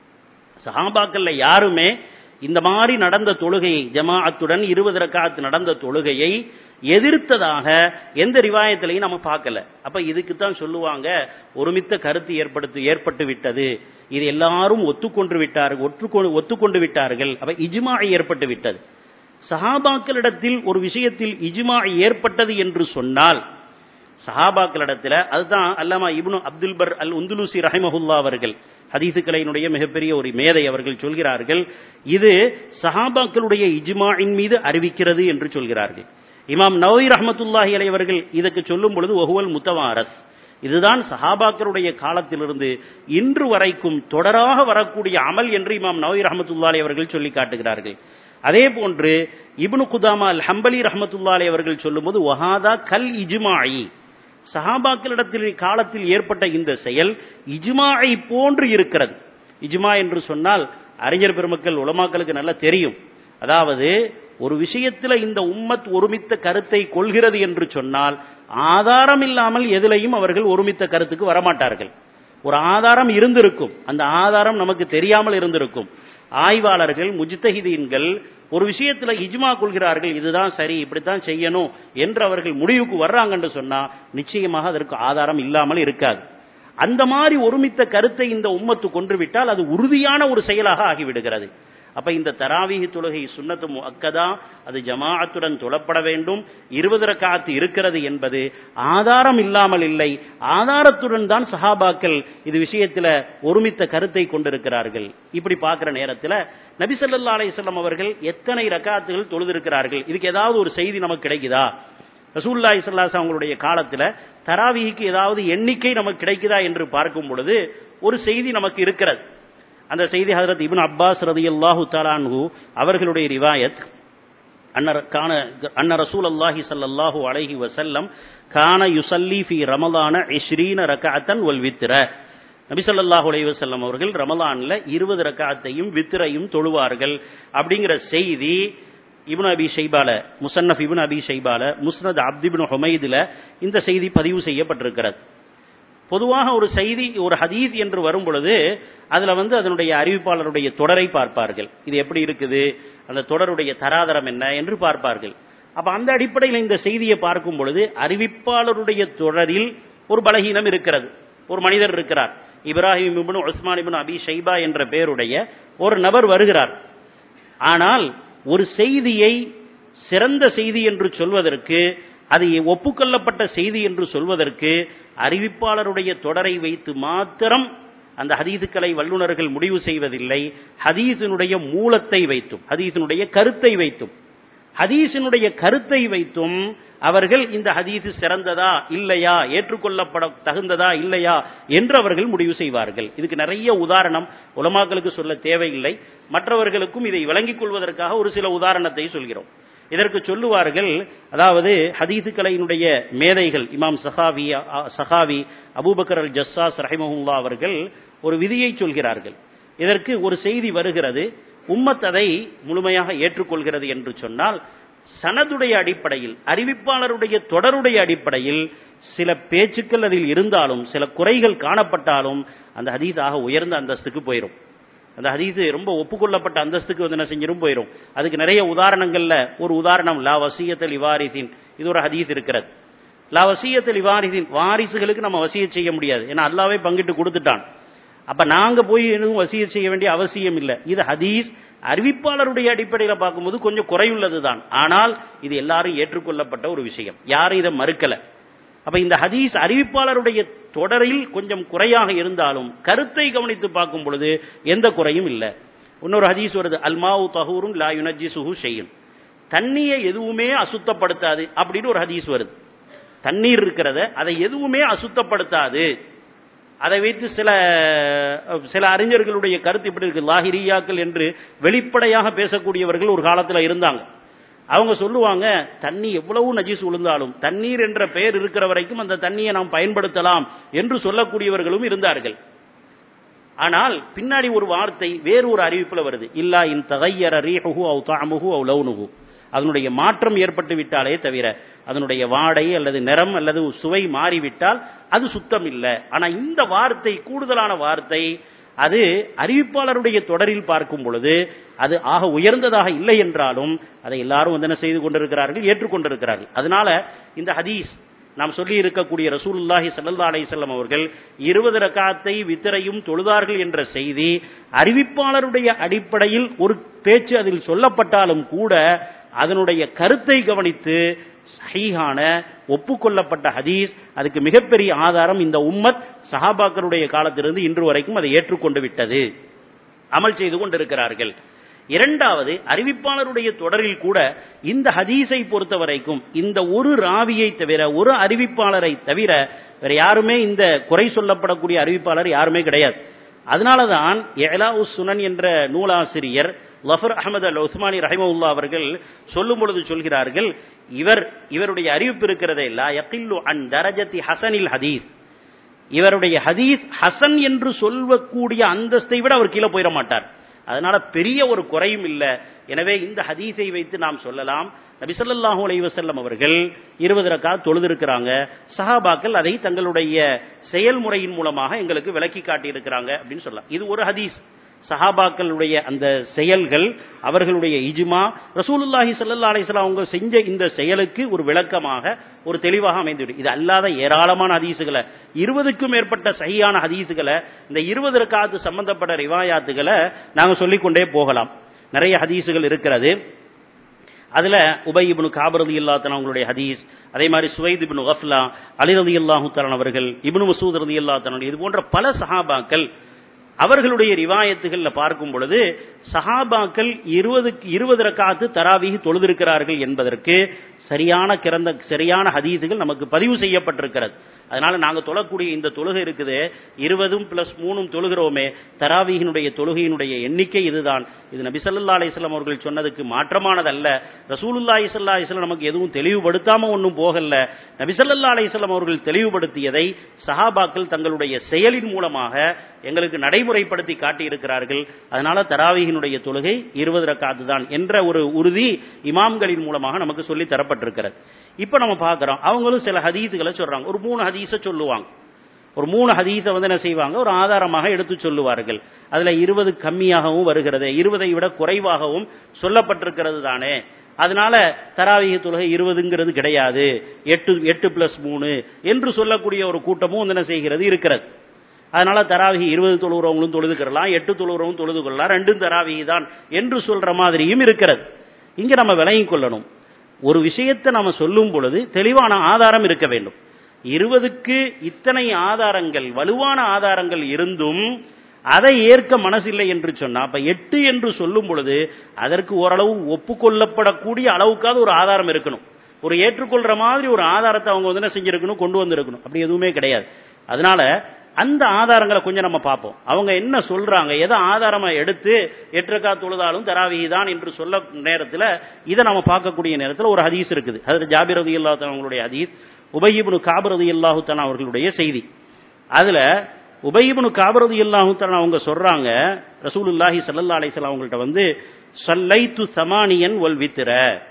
சஹாபாக்கள்ல யாருமே இந்த மாதிரி நடந்த தொழுகையை ஜமாஅத்துடன் இருபது ரக்காத்து நடந்த தொழுகையை எதிர்த்ததாக எந்த ரிவாயத்திலையும் நம்ம பார்க்கல அப்ப இதுக்கு தான் சொல்லுவாங்க ஒருமித்த கருத்து ஏற்படுத்து ஏற்பட்டு விட்டது இது எல்லாரும் ஒத்துக்கொண்டு விட்டார்கள் ஒற்றுக்கொண்டு ஒத்துக்கொண்டு விட்டார்கள் அப்ப இஜ்மா ஏற்பட்டு விட்டது சஹாபாக்களிடத்தில் ஒரு விஷயத்தில் இஜ்மா ஏற்பட்டது என்று சொன்னால் சஹாபாக்களிடத்தில் அதுதான் அல்லாமா Ibn Abdul Barr al Andalusi ரஹிமஹுல்லா அவர்கள் ஹதீசுக்கலையினுடைய மிகப்பெரிய ஒரு மேதை அவர்கள் சொல்கிறார்கள் இது சஹாபாக்களுடைய இஜ்மாயின் மீது அறிவிக்கிறது என்று சொல்கிறார்கள் இமாம் நவீர் ரஹமத்துல்லாஹி அலை அவர்கள் இதற்கு சொல்லும் பொழுது ஒஹுவல் முத்தவாரஸ் இதுதான் சஹாபாக்களுடைய காலத்திலிருந்து இன்று வரைக்கும் தொடராக வரக்கூடிய அமல் என்று இமாம் நவீர் ரஹமத்துல்லாஹி அவர்கள் சொல்லி காட்டுகிறார்கள் அதே போன்று இப்னு குதாமா அல் ஹம்பலி ரஹமத்துல்லாஹி அவர்கள் சொல்லும்போது வஹாதா கல் இஜ்மாயி சஹாபாக்களிடத்தில் காலத்தில் ஏற்பட்ட இந்த செயல் இஜ்மாயை போன்று இருக்கிறது இஜ்மா என்று சொன்னால் அறிஞர் பெருமக்கள் உலமாக்களுக்கு நல்லா தெரியும் அதாவது ஒரு விஷயத்தில் இந்த உம்மத் ஒருமித்த கருத்தை கொள்கிறது என்று சொன்னால் ஆதாரம் இல்லாமல் எதிலையும் அவர்கள் ஒருமித்த கருத்துக்கு வரமாட்டார்கள் ஒரு ஆதாரம் இருந்திருக்கும் அந்த ஆதாரம் நமக்கு தெரியாமல் இருந்திருக்கும் ஆய்வாளர்கள் முஜ்தஹிதீன்கள் ஒரு விஷயத்துல இஜ்மா கொள்கிறார்கள் இதுதான் சரி இப்படித்தான் செய்யணும் என்று அவர்கள் முடிவுக்கு வர்றாங்கன்னு சொன்னா நிச்சயமாக அதற்கு ஆதாரம் இல்லாமல் இருக்காது அந்த மாதிரி ஒருமித்த கருத்தை இந்த உம்மத்து கொன்று விட்டால் அது உறுதியான ஒரு செயலாக ஆகிவிடுகிறது அப்ப இந்த தராவீஹி தொழுகை சுன்னத்து முஅக்கதா அது ஜமாஅத்துடன் தொழப்பட வேண்டும் இருபது ரக்காத்து இருக்கிறது என்பது ஆதாரம் இல்லாமல் இல்லை ஆதாரத்துடன் தான் சஹாபாக்கள் இது விஷயத்துல ஒருமித்த கருத்தை கொண்டிருக்கிறார்கள் இப்படி பார்க்கிற நேரத்தில் நபி ஸல்லல்லாஹு அலைஹி வஸல்லம் அவர்கள் எத்தனை ரக்காத்துகள் தொழுதிருக்கிறார்கள் இதுக்கு ஏதாவது ஒரு செய்தி நமக்கு கிடைக்குதா ரசூல்லாய் சல்லாஸ் அவங்களுடைய காலத்துல தராவிக்கு ஏதாவது எண்ணிக்கை நமக்கு கிடைக்குதா என்று பார்க்கும் பொழுது ஒரு செய்தி நமக்கு இருக்கிறது அந்த செய்தி ஹதரத் இப்னு அப்பாஸ் ரதியல்லாஹு தாலான்ஹு அவர்களுடைய ரிவாயத் அன்னர் கான அன்ன ரசூல் அல்லாஹி சல்லல்லாஹு அலைஹி வசல்லம் கான யுசல்லி ஃபி ரமலான இஸ்ரீன ரகாத்தன் ஒல் வித்திர நபி ஸல்லல்லாஹு அலைஹி வஸல்லம் அவர்கள் ரமலான்ல இருபது ரக்காத்தையும் வித்திரையும் தொழுவார்கள் அப்படிங்கிற செய்தி இப்னு அபி ஷைபால முசன்னஃப் இப்னு அபி ஷைபால முஸ்னத் அப்திபின் ஹுமைதுல இந்த செய்தி பதிவு செய்யப்பட்டிருக்கிறது பொதுவாக ஒரு செய்தி ஒரு ஹதீஸ் என்று வரும் பொழுது அதுல வந்து அதனுடைய அறிவிப்பாளருடைய தொடரை பார்ப்பார்கள் இது எப்படி இருக்குது அந்த தொடருடைய தராதரம் என்ன என்று பார்ப்பார்கள் அப்ப அந்த அடிப்படையில் இந்த செய்தியை பார்க்கும் பொழுது அறிவிப்பாளருடைய தொடரில் ஒரு பலகீனம் இருக்கிறது ஒரு மனிதர் இருக்கிறார் இப்ராஹிம் இப்னு உஸ்மான் இப்னு அபி ஷைபா என்ற பெயருடைய ஒரு நபர் வருகிறார் ஆனால் ஒரு செய்தியை சிறந்த செய்தி என்று சொல்வதற்கு அது ஒப்புக்கொள்ளப்பட்ட செய்தி என்று சொல்வதற்கு அறிவிப்பாளருடைய தொடரை வைத்து மாத்திரம் அந்த ஹதீதுக்களை வல்லுநர்கள் முடிவு செய்வதில்லை ஹதீஸினுடைய மூலத்தை வைத்தும் ஹதீஸினுடைய கருத்தை வைத்தும் ஹதீஸினுடைய கருத்தை வைத்தும் அவர்கள் இந்த ஹதீஸ் சிறந்ததா இல்லையா ஏற்றுக்கொள்ளப்பட தகுந்ததா இல்லையா என்று அவர்கள் முடிவு செய்வார்கள் இதுக்கு நிறைய உதாரணம் உலமாக்களுக்கு சொல்ல தேவையில்லை மற்றவர்களுக்கும் இதை விளங்கிக் கொள்வதற்காக ஒரு சில உதாரணத்தை சொல்கிறோம் இதற்கு சொல்லுவார்கள் அதாவது ஹதீதுக்கலையினுடைய மேதைகள் இமாம் சஹாவி சஹாவி அபூபக்கர் அல் ஜஸ்ஸாஸ் ரஹிமஹுல்லா அவர்கள் ஒரு விதியை சொல்கிறார்கள் இதற்கு ஒரு செய்தி வருகிறது உம்மத் அதை முழுமையாக ஏற்றுக்கொள்கிறது என்று சொன்னால் சனதுடைய அடிப்படையில் அறிவிப்பாளருடைய தொடருடைய அடிப்படையில் சில பேச்சுக்கள் அதில் இருந்தாலும் சில குறைகள் காணப்பட்டாலும் அந்த ஹதீஸாக உயர்ந்த அந்தஸ்துக்கு போயிடும் அந்த ஹதீஸ் ரொம்ப ஒப்புக்கொள்ளப்பட்ட அந்தஸ்துக்கு வந்து என்ன செஞ்சிடும் போயிடும் அதுக்கு நிறைய உதாரணங்கள்ல ஒரு உதாரணம் லா வசியத்தல் இவாரிசின் இது ஒரு ஹதீஸ் இருக்கிறது லா வசியத்தல் இவாரிசின் வாரிசுகளுக்கு நம்ம வசிய செய்ய முடியாது ஏன்னா அல்லாவே பங்கிட்டு கொடுத்துட்டான் அப்ப நாங்க போய் எதுவும் வசிய செய்ய வேண்டிய அவசியம் இல்லை இது ஹதீஸ் அறிவிப்பாளருடைய அடிப்படையில் பார்க்கும்போது கொஞ்சம் குறையுள்ளது தான் ஆனால் இது எல்லாரும் ஏற்றுக்கொள்ளப்பட்ட ஒரு விஷயம் யாரும் இதை மறுக்கல அப்ப இந்த ஹதீஸ் அறிவிப்பாளருடைய தொடரில் கொஞ்சம் குறையாக இருந்தாலும் கருத்தை கவனித்து பார்க்கும் பொழுது எந்த குறையும் இல்லை இன்னொரு ஹதீஸ் வருது அல்மாவு தஹூரும் லா யுனஜி சுஹு செய்யும் தண்ணியை எதுவுமே அசுத்தப்படுத்தாது அப்படின்னு ஒரு ஹதீஸ் வருது தண்ணீர் இருக்கிறத அதை எதுவுமே அசுத்தப்படுத்தாது அதை வைத்து சில சில அறிஞர்களுடைய கருத்து இப்படி இருக்கு லாஹிரியாக்கள் என்று வெளிப்படையாக பேசக்கூடியவர்கள் ஒரு காலத்தில் இருந்தாங்க அவங்க சொல்லுவாங்க தண்ணி எவ்வளவு நஜீஸ் விழுந்தாலும் தண்ணீர் என்ற பெயர் இருக்கிற வரைக்கும் அந்த தண்ணியை நாம் பயன்படுத்தலாம் என்று சொல்லக்கூடியவர்களும் இருந்தார்கள் ஆனால் பின்னாடி ஒரு வார்த்தை வேறு ஒரு அறிவிப்புல வருது இல்லா இன் தகையர ரீஹு அவு தாமுகு அவு லவுனுகு அதனுடைய மாற்றம் ஏற்பட்டு விட்டாலே தவிர அதனுடைய வாடை அல்லது நிறம் அல்லது சுவை மாறிவிட்டால் அது சுத்தம் இல்லை ஆனா இந்த வார்த்தை கூடுதலான வார்த்தை அது அறிவிப்பாளருடைய தொடரில் பார்க்கும் பொழுது அது ஆக உயர்ந்ததாக இல்லை என்றாலும் அதை எல்லாரும் வந்து என்ன செய்து கொண்டிருக்கிறார்கள் ஏற்றுக்கொண்டிருக்கிறார்கள் அதனால இந்த ஹதீஸ் நாம் சொல்லி இருக்கக்கூடிய ரசூலுல்லாஹி சல்லா அலிசல்லம் அவர்கள் இருபது ரக்காத்தை வித்திரையும் தொழுதார்கள் என்ற செய்தி அறிவிப்பாளருடைய அடிப்படையில் ஒரு பேச்சு அதில் சொல்லப்பட்டாலும் கூட அதனுடைய கருத்தை கவனித்து சஹீஹான ஒப்புக்கொள்ளப்பட்ட ஹதீஸ் அதுக்கு மிகப்பெரிய ஆதாரம் இந்த உம்மத் சஹாபாக்களுடைய காலத்திலிருந்து இன்று வரைக்கும் அதை ஏற்றுக்கொண்டு விட்டது அமல் செய்து கொண்டிருக்கிறார்கள் இரண்டாவது அறிவிப்பாளருடைய தொடரில் கூட இந்த ஹதீஸை பொறுத்த வரைக்கும் இந்த ஒரு ராவியை தவிர ஒரு அறிவிப்பாளரை தவிர வேற யாருமே இந்த குறை சொல்லப்படக்கூடிய அறிவிப்பாளர் யாருமே கிடையாது அதனாலதான் எலா சுனன் என்ற நூலாசிரியர் லஃபர் அகமது அல் உஸ்மானி ரஹிமவுல்லா அவர்கள் சொல்லும் பொழுது சொல்கிறார்கள் இவர் இவருடைய அறிவிப்பு இருக்கிறதே லா யகில்லு அன் தரஜத்தி ஹசனில் ஹதீஸ் இவருடைய ஹதீஸ் ஹசன் என்று சொல்லக்கூடிய அந்தஸ்தை விட அவர் கீழே போயிட மாட்டார் அதனால பெரிய ஒரு குறையும் இல்லை எனவே இந்த ஹதீஸை வைத்து நாம் சொல்லலாம் நபிசல்லாஹு அலைவசல்லம் அவர்கள் இருபது ரக்கா தொழுதிருக்கிறாங்க சஹாபாக்கள் அதை தங்களுடைய செயல்முறையின் மூலமாக எங்களுக்கு விளக்கி காட்டியிருக்கிறாங்க அப்படின்னு சொல்லலாம் இது ஒரு ஹதீஸ் சஹாபாக்களுடைய அந்த செயல்கள் அவர்களுடைய இஜ்மா ரசூலுல்லாஹி சல்லா அலிஸ்லாம் அவங்க செஞ்ச இந்த செயலுக்கு ஒரு விளக்கமாக ஒரு தெளிவாக அமைந்துவிடும் இது அல்லாத ஏராளமான ஹதீசுகளை இருபதுக்கும் மேற்பட்ட சகியான ஹதீசுகளை இந்த இருபது ரக்காத்து சம்பந்தப்பட்ட ரிவாயாத்துகளை நாங்கள் சொல்லிக்கொண்டே போகலாம் நிறைய ஹதீசுகள் இருக்கிறது அதுல உபை இப்னு காபரதி இல்லாத்தன் அவங்களுடைய ஹதீஸ் அதே மாதிரி சுவைத் இப்னு கஃப்லா அலிரதி அல்லாஹு தலன் அவர்கள் இப்னு மசூத் ரதி அல்லாத்தன் இது போன்ற பல சஹாபாக்கள் அவர்களுடைய ரிவாயத்துகள்ல பார்க்கும் பொழுது சஹாபாக்கள் இருபதுக்கு இருபது ரக்காத்து தராவிகி தொழுதிருக்கிறார்கள் என்பதற்கு சரியான கிறந்த சரியான ஹதீசுகள் நமக்கு பதிவு செய்யப்பட்டிருக்கிறது அதனால நாங்க தொழக்கூடிய இந்த தொழுகை இருக்குது இருபதும் பிளஸ் மூணும் தொழுகிறோமே தராவிகினுடைய தொழுகையினுடைய எண்ணிக்கை இதுதான் இது நபி சல்லா அலிஸ்லாம் அவர்கள் சொன்னதுக்கு மாற்றமானதல்ல ரசூலுல்லா இஸ்லா இஸ்லாம் நமக்கு எதுவும் தெளிவுபடுத்தாம ஒன்றும் போகல நபி சல்லா அலிஸ்லாம் அவர்கள் தெளிவுபடுத்தியதை சஹாபாக்கள் தங்களுடைய செயலின் மூலமாக எங்களுக்கு நடைமுறைப்படுத்தி காட்டியிருக்கிறார்கள் அதனால தராவிகினுடைய தொழுகை இருபது ரக்காத்து தான் என்ற ஒரு உறுதி இமாம்களின் மூலமாக நமக்கு சொல்லி தரப்பட்டிருக்கிறது இப்ப நம்ம பார்க்கிறோம் அவங்களும் சில ஹதீஸுகளை சொல்றாங்க ஒரு மூணு ஹதீஸை சொல்லுவாங்க ஒரு மூணு ஹதீஸை வந்து என்ன செய்வாங்க ஒரு ஆதாரமாக எடுத்து சொல்லுவார்கள் அதுல இருபது கம்மியாகவும் வருகிறது இருபதை விட குறைவாகவும் சொல்லப்பட்டிருக்கிறது தானே அதனால தராவிக தொழுகை இருபதுங்கிறது கிடையாது எட்டு எட்டு பிளஸ் மூணு என்று சொல்லக்கூடிய ஒரு கூட்டமும் வந்து என்ன செய்கிறது இருக்கிறது அதனால தராவிகி இருபது தொழுகிறவங்களும் தொழுதுக்கிறலாம் எட்டு தொழுகிறவங்க தொழுது கொள்ளலாம் ரெண்டும் தராவிகி தான் என்று சொல்ற மாதிரியும் இருக்கிறது இங்க நம்ம விளங்கிக் கொள்ளணும் ஒரு விஷயத்தை நம்ம சொல்லும் பொழுது தெளிவான ஆதாரம் இருக்க வேண்டும் இருபதுக்கு இத்தனை ஆதாரங்கள் வலுவான ஆதாரங்கள் இருந்தும் அதை ஏற்க மனசில்லை என்று சொன்னா அப்ப எட்டு என்று சொல்லும் பொழுது அதற்கு ஓரளவு ஒப்புக்கொள்ளப்படக்கூடிய அளவுக்காவது ஒரு ஆதாரம் இருக்கணும் ஒரு ஏற்றுக்கொள்ற மாதிரி ஒரு ஆதாரத்தை அவங்க வந்து என்ன செஞ்சிருக்கணும் கொண்டு வந்திருக்கணும் அப்படி எதுவுமே கிடையாது அதனால அந்த ஆதாரங்களை கொஞ்சம் நம்ம பார்ப்போம் அவங்க என்ன சொல்றாங்க எதை ஆதாரமா எடுத்து எட்டுக்கா தொழுதாலும் தராவிகி தான் என்று சொல்ல நேரத்தில் இதை நம்ம பார்க்கக்கூடிய நேரத்தில் ஒரு ஹதீஸ் இருக்குது அதில் ஜாபிர் ரதி அல்லாஹ் அவங்களுடைய ஹதீஸ் உபயிபுனு காபரதி அல்லாஹு அவர்களுடைய செய்தி அதுல உபயிபுனு காபரதி அல்லாஹு அவங்க சொல்றாங்க ரசூலுல்லாஹி சல்லா அலிஸ்லாம் அவங்கள்ட்ட வந்து சல்லைத்து சமானியன் ஒல் வித்திர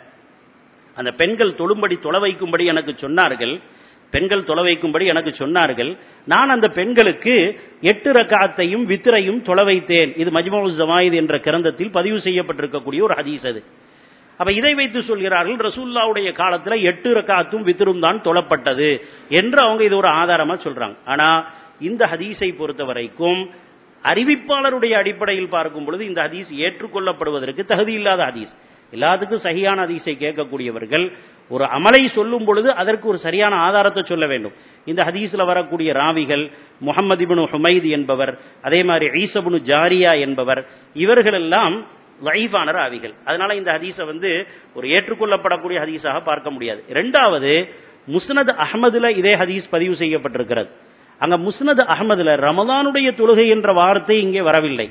அந்த பெண்கள் தொழும்படி தொலை வைக்கும்படி எனக்கு சொன்னார்கள் பெண்கள் தொலை வைக்கும்படி எனக்கு சொன்னார்கள் நான் அந்த பெண்களுக்கு எட்டு ரக்காத்தையும் வித்திரையும் தொலை வைத்தேன் இது மஜ்மு ஜமாயித் என்ற கிரந்தத்தில் பதிவு செய்யப்பட்டிருக்கக்கூடிய ஒரு ஹதீஸ் அது அப்ப இதை வைத்து சொல்கிறார்கள் ரசூல்லாவுடைய காலத்துல எட்டு ரக்காத்தும் வித்திரும் தான் தொழப்பட்டது என்று அவங்க இது ஒரு ஆதாரமா சொல்றாங்க ஆனா இந்த ஹதீஸை பொறுத்த வரைக்கும் அறிவிப்பாளருடைய அடிப்படையில் பார்க்கும் பொழுது இந்த ஹதீஸ் ஏற்றுக்கொள்ளப்படுவதற்கு தகுதி இல்லாத ஹதீஸ் எல்லாத்துக்கும் சரியான ஹதீஸை கேட்கக்கூடியவர்கள் ஒரு அமலை சொல்லும் பொழுது அதற்கு ஒரு சரியான ஆதாரத்தை சொல்ல வேண்டும் இந்த ஹதீஸ்ல வரக்கூடிய ராவிகள் முகமது இப்னு ஹுமைத் என்பவர் அதே மாதிரி ஈசபுனு ஜாரியா என்பவர் இவர்கள் எல்லாம் லைஃபான ராவிகள் அதனால இந்த ஹதீஸை வந்து ஒரு ஏற்றுக்கொள்ளப்படக்கூடிய ஹதீஸாக பார்க்க முடியாது இரண்டாவது முஸ்னத் அஹமதுல இதே ஹதீஸ் பதிவு செய்யப்பட்டிருக்கிறது அங்க முஸ்னத் அஹமதுல ரமலானுடைய தொழுகை என்ற வார்த்தை இங்கே வரவில்லை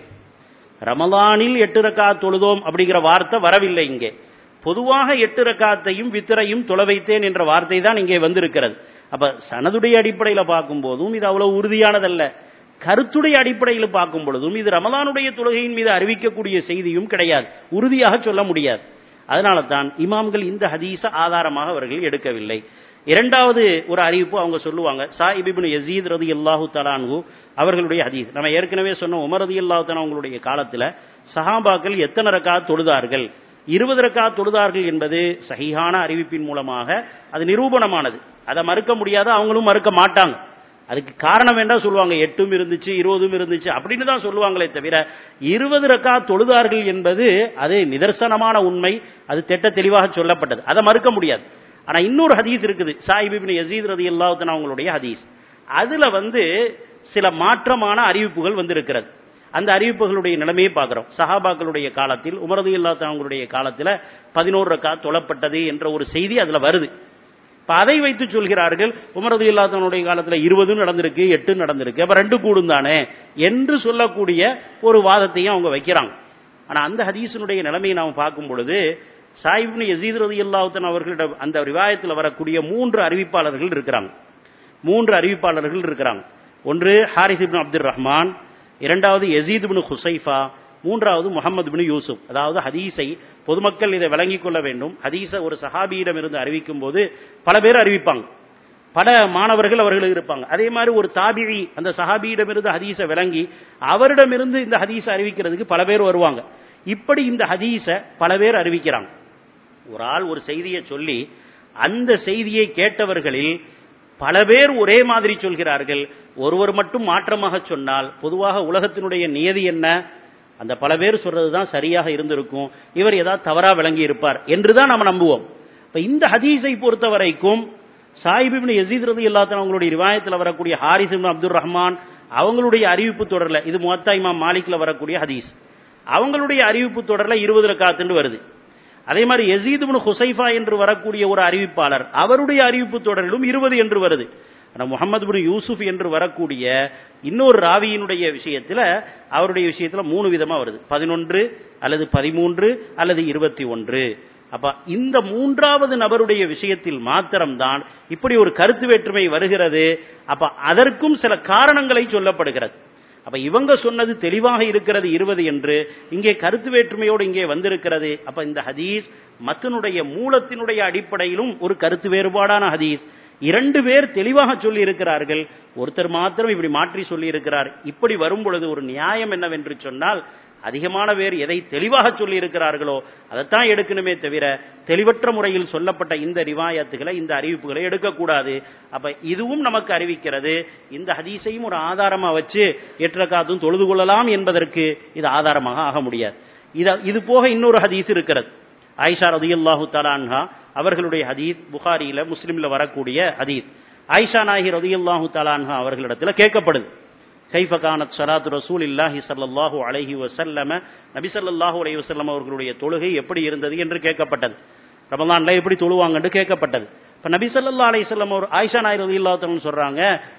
ரமலானில் எட்டு ரக்கா தொழுதோம் அப்படிங்கிற வார்த்தை வரவில்லை இங்கே பொதுவாக எட்டு ரக்காத்தையும் வித்திரையும் தொலை வைத்தேன் என்ற வார்த்தை தான் இங்கே வந்திருக்கிறது அப்ப சனதுடைய அடிப்படையில் பார்க்கும் போதும் இது அவ்வளவு உறுதியானதல்ல கருத்துடைய அடிப்படையில் பார்க்கும் பொழுதும் இது ரமலானுடைய தொழுகையின் மீது அறிவிக்கக்கூடிய செய்தியும் கிடையாது உறுதியாக சொல்ல முடியாது அதனால தான் இமாம்கள் இந்த ஹதீஸ ஆதாரமாக அவர்கள் எடுக்கவில்லை இரண்டாவது ஒரு அறிவிப்பு அவங்க சொல்லுவாங்க சாஹிபிபின் யசீத் ரதி அல்லாஹு தலான்ஹு அவர்களுடைய ஹதீஸ் நம்ம ஏற்கனவே சொன்ன உமர் ரதி அல்லாஹு தலா அவங்களுடைய காலத்துல சஹாபாக்கள் எத்தனை ரக்கா தொழுதார்கள் இருபது ரக்கா தொழுதார்கள் என்பது சஹீஹான அறிவிப்பின் மூலமாக அது நிரூபணமானது அதை மறுக்க முடியாத அவங்களும் மறுக்க மாட்டாங்க அதுக்கு காரணம் வேண்டாம் சொல்லுவாங்க எட்டும் இருந்துச்சு இருபதும் இருந்துச்சு அப்படின்னு தான் சொல்லுவாங்களே தவிர இருபது ரக்கா தொழுதார்கள் என்பது அது நிதர்சனமான உண்மை அது திட்ட தெளிவாக சொல்லப்பட்டது அதை மறுக்க முடியாது ஆனா இன்னொரு ஹதீஸ் இருக்குது சாஹிபின் யசீத் ரதி அல்லாஹன் அவங்களுடைய ஹதீஸ் அதுல வந்து சில மாற்றமான அறிவிப்புகள் வந்து இருக்கிறது அந்த அறிவிப்புகளுடைய நிலைமையை பார்க்கிறோம் சஹாபாக்களுடைய காலத்தில் உமரது இல்லாத அவங்களுடைய காலத்தில் பதினோரு ரக்கா தொழப்பட்டது என்ற ஒரு செய்தி அதுல வருது இப்ப அதை வைத்து சொல்கிறார்கள் உமரது இல்லாதவனுடைய காலத்துல இருபதும் நடந்திருக்கு எட்டு நடந்திருக்கு அப்ப ரெண்டு கூடும் தானே என்று சொல்லக்கூடிய ஒரு வாதத்தையும் அவங்க வைக்கிறாங்க ஆனா அந்த ஹதீஸினுடைய நிலைமையை நாம் பார்க்கும் பொழுது சாயிப்னு யசீத் ரதி அல்லாஹன் அவர்களிடம் அந்த ரிவாயத்தில் வரக்கூடிய மூன்று அறிவிப்பாளர்கள் இருக்கிறாங்க மூன்று அறிவிப்பாளர்கள் இருக்கிறாங்க ஒன்று ஹாரிஸ் இப்னு அப்துல் ரஹ்மான் இரண்டாவது யசீத் பின் ஹுசைஃபா மூன்றாவது முகமது பின் யூசுப் அதாவது ஹதீஸை பொதுமக்கள் இதை விளங்கிக் கொள்ள வேண்டும் ஹதீஸை ஒரு சஹாபியிடம் இருந்து அறிவிக்கும் போது பல பேர் அறிவிப்பாங்க பல மாணவர்கள் அவர்கள் இருப்பாங்க அதே மாதிரி ஒரு தாபிழி அந்த சஹாபியிடமிருந்து ஹதீஸை விளங்கி அவரிடமிருந்து இந்த ஹதீஸை அறிவிக்கிறதுக்கு பல பேர் வருவாங்க இப்படி இந்த ஹதீஸை பல பேர் அறிவிக்கிறாங்க ஒரு ஆள் ஒரு செய்தியை சொல்லி அந்த செய்தியை கேட்டவர்களில் பல பேர் ஒரே மாதிரி சொல்கிறார்கள் ஒருவர் மட்டும் மாற்றமாக சொன்னால் பொதுவாக உலகத்தினுடைய நியதி என்ன அந்த பல பேர் சொல்றதுதான் சரியாக இருந்திருக்கும் இவர் ஏதாவது தவறா விளங்கி இருப்பார் என்றுதான் நம்ம நம்புவோம் இப்ப இந்த ஹதீஸை பொறுத்த வரைக்கும் சாஹிபின் யசீத் ரதி இல்லாத அவங்களுடைய ரிவாயத்தில் வரக்கூடிய ஹாரிஸ் அப்துல் ரஹ்மான் அவங்களுடைய அறிவிப்பு தொடர்ல இது முத்தா இமாம் மாலிக்ல வரக்கூடிய ஹதீஸ் அவங்களுடைய அறிவிப்பு தொடர்ல இருபது ரக்காத்துன்னு வருது அதே மாதிரி யசீத் ஹுசைஃபா என்று வரக்கூடிய ஒரு அறிவிப்பாளர் அவருடைய அறிவிப்பு தொடரிலும் இருபது என்று வருது ஆனா முகமது பின் யூசுப் என்று வரக்கூடிய இன்னொரு ராவியினுடைய விஷயத்துல அவருடைய விஷயத்துல மூணு விதமா வருது பதினொன்று அல்லது பதிமூன்று அல்லது இருபத்தி ஒன்று அப்ப இந்த மூன்றாவது நபருடைய விஷயத்தில் மாத்திரம்தான் இப்படி ஒரு கருத்து வேற்றுமை வருகிறது அப்ப அதற்கும் சில காரணங்களை சொல்லப்படுகிறது அப்ப இவங்க சொன்னது தெளிவாக இருக்கிறது இருபது என்று இங்கே கருத்து வேற்றுமையோடு இங்கே வந்திருக்கிறது அப்ப இந்த ஹதீஸ் மத்தனுடைய மூலத்தினுடைய அடிப்படையிலும் ஒரு கருத்து வேறுபாடான ஹதீஸ் இரண்டு பேர் தெளிவாக சொல்லி இருக்கிறார்கள் ஒருத்தர் மாத்திரம் இப்படி மாற்றி சொல்லி இருக்கிறார் இப்படி வரும் பொழுது ஒரு நியாயம் என்னவென்று சொன்னால் அதிகமான பேர் எதை தெளிவாக சொல்லி இருக்கிறார்களோ அதைத்தான் எடுக்கணுமே தவிர தெளிவற்ற முறையில் சொல்லப்பட்ட இந்த ரிவாயத்துகளை இந்த அறிவிப்புகளை எடுக்கக்கூடாது அப்ப இதுவும் நமக்கு அறிவிக்கிறது இந்த ஹதீஸையும் ஒரு ஆதாரமா வச்சு எற்றக்காத்தும் தொழுது கொள்ளலாம் என்பதற்கு இது ஆதாரமாக ஆக முடியாது இது போக இன்னொரு ஹதீஸ் இருக்கிறது ஆயிஷா ரதியுல்லாஹு தலான்ஹா அவர்களுடைய ஹதீத் புகாரியில முஸ்லிம்ல வரக்கூடிய ஹதீத் ஆயிஷா நாயகி ரதியுல்லாஹு தலான்ஹா அவர்களிடத்துல கேட்கப்படுது கைஃப கானத் சலாத்து ரசூல் இல்லாஹி சல்லாஹூ அலஹி வசல்லம நபி சல்லாஹூ அலஹி வசல்லம் அவர்களுடைய தொழுகை எப்படி இருந்தது என்று கேட்கப்பட்டது ரமலான்ல எப்படி தொழுவாங்கன்னு கேட்கப்பட்டது இப்ப நபி சல்லா அலிசல்லம் அவர் ஆயிஷா நாயர் ரதி சொல்றாங்க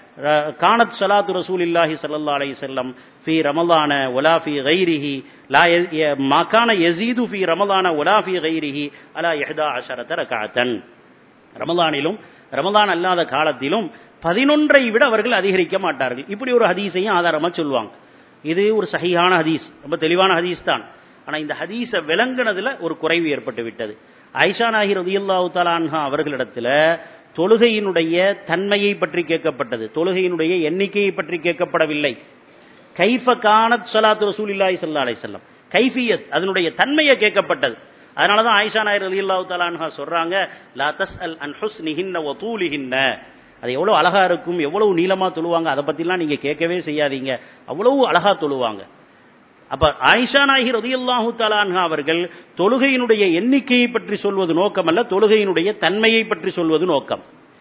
கானத் சலாத்து ரசூல் இல்லாஹி சல்லா அலி செல்லம் ஃபி ரமலான ஒலா ஃபி கைரிஹி லா மகான யசீது ஃபி ரமலான ஒலா ஃபி கைரிஹி அலா எஹ்தா அஷரத ரகாத்தன் ரமலானிலும் ரமலான் அல்லாத காலத்திலும் பதினொன்றை விட அவர்கள் அதிகரிக்க மாட்டார்கள் இப்படி ஒரு ஹதீஸையும் ஆதாரமா சொல்லுவாங்க இது ஒரு சகியான ஹதீஸ் ரொம்ப தெளிவான ஹதீஸ் தான் ஆனா இந்த ஹதீஸை விளங்குனதுல ஒரு குறைவு ஏற்பட்டு விட்டது ஐஷா நாகி ரதியுல்லாஹு தாலான்ஹா அவர்களிடத்துல தொழுகையினுடைய தன்மையை பற்றி கேட்கப்பட்டது தொழுகையினுடைய எண்ணிக்கையை பற்றி கேட்கப்படவில்லை கைஃப கானத் சலாத்து ரசூலில்லாஹி ஸல்லல்லாஹு அலைஹி வஸல்லம் கைஃபியத் அதனுடைய தன்மையை கேட்கப்பட்டது அதனாலதான் ஆயிஷா நாயர் ரலியல்லாஹு தஆலா அன்ஹா சொல்றாங்க லா தஸ்அல் அன் ஹுஸ்னிஹின்ன வ தூலிஹின்ன அது எவ்வளவு அழகா இருக்கும் எவ்வளவு நீளமா தொழுவாங்க அதை பத்திலாம் நீங்க கேட்கவே செய்யாதீங்க அவ்வளவு அழகா தொழுவாங்க அப்ப ஆயிஷா நாயகி ரதியல்லாஹு தலான்ஹா அவர்கள் தொழுகையினுடைய எண்ணிக்கையை பற்றி சொல்வது நோக்கம் அல்ல தொழுகையினுடைய தன்மையை பற்றி சொல்வது நோக்கம்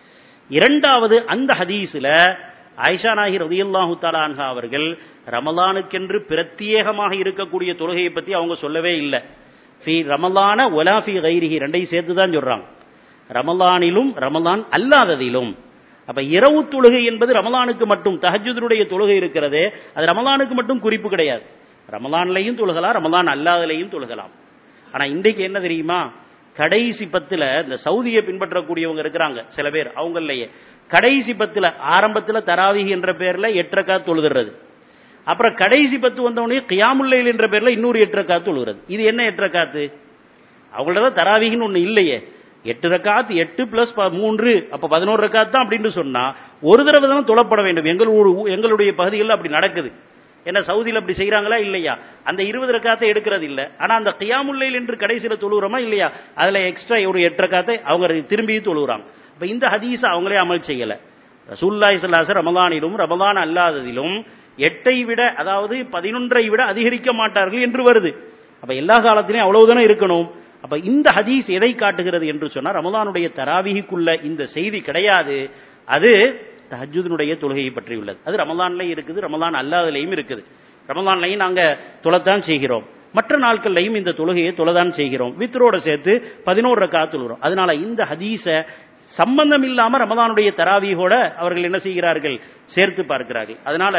இரண்டாவது அந்த ஹதீஸ்ல ஆயிஷா நாயகி ரதியல்லாஹு தலான்ஹா அவர்கள் ரமலானுக்கென்று பிரத்யேகமாக இருக்கக்கூடிய தொழுகையை பத்தி அவங்க சொல்லவே இல்லை ஃபி ரமலான ஒலா ஃபி கைரிஹி ரெண்டையும் சேர்த்து தான் சொல்றாங்க ரமலானிலும் ரமலான் அல்லாததிலும் அப்ப இரவு தொழுகை என்பது ரமலானுக்கு மட்டும் தஹஜுதனுடைய தொழுகை இருக்கிறதே அது ரமலானுக்கு மட்டும் குறிப்பு கிடையாது ரமலான்லையும் தொழுகலாம் ரமலான் அல்லாதலையும் தொழுகலாம் ஆனா இன்றைக்கு என்ன தெரியுமா கடைசி பத்துல இந்த சவுதியை பின்பற்றக்கூடியவங்க இருக்கிறாங்க சில பேர் அவங்களையே கடைசி பத்துல ஆரம்பத்துல தராவிகி என்ற பேர்ல எட்டரக்கா தொழுகிறது அப்புறம் கடைசி பத்து வந்தவனே கியாமுல்லைல் என்ற பேர்ல இன்னொரு எட்டரக்காத்து தொழுகிறது இது என்ன எட்டரக்காத்து அவங்கள்ட்ட தான் தராவிகின்னு ஒண்ணு இல்லையே எட்டு ரக்காத் எட்டு பிளஸ் மூன்று அப்ப பதினோரு ரக்காத் தான் அப்படின்னு சொன்னா ஒரு தடவை தான் தொழப்பட வேண்டும் எங்களுடைய எங்களுடைய பகுதிகளில் அப்படி நடக்குது என்ன சவுதியில் அப்படி செய்யறாங்களா இல்லையா அந்த இருபது ரக்காத்தை எடுக்கிறது இல்ல ஆனா அந்த கியாமுல்லைல் என்று கடைசியில தொழுகிறோமா இல்லையா அதுல எக்ஸ்ட்ரா ஒரு எட்டு ரக்காத்தை அவங்க திரும்பி தொழுகிறாங்க இப்ப இந்த ஹதீஸை அவங்களே அமல் செய்யல ரசூல்லாய் சல்லாச ரமலானிலும் ரமலான் அல்லாததிலும் எட்டை விட அதாவது பதினொன்றை விட அதிகரிக்க மாட்டார்கள் என்று வருது அப்ப எல்லா காலத்திலையும் அவ்வளவுதானே இருக்கணும் அப்ப இந்த ஹதீஸ் எதை காட்டுகிறது என்று சொன்னா ரமலானுடைய தராவிகுள்ள இந்த செய்தி கிடையாது அது தஹஜுதனுடைய தொழுகையை பற்றி உள்ளது அது ரமலான்லையும் இருக்குது ரமலான் அல்லாதலையும் இருக்குது ரமலான்லையும் நாங்க தொலைத்தான் செய்கிறோம் மற்ற நாட்கள்லையும் இந்த தொழுகையை தொலைதான் செய்கிறோம் வித்ரோட சேர்த்து பதினோரு ரக்கா தொழுகிறோம் அதனால இந்த ஹதீஸ சம்பந்தம் இல்லாம ரமலானுடைய தராவியோட அவர்கள் என்ன செய்கிறார்கள் சேர்த்து பார்க்கிறார்கள் அதனால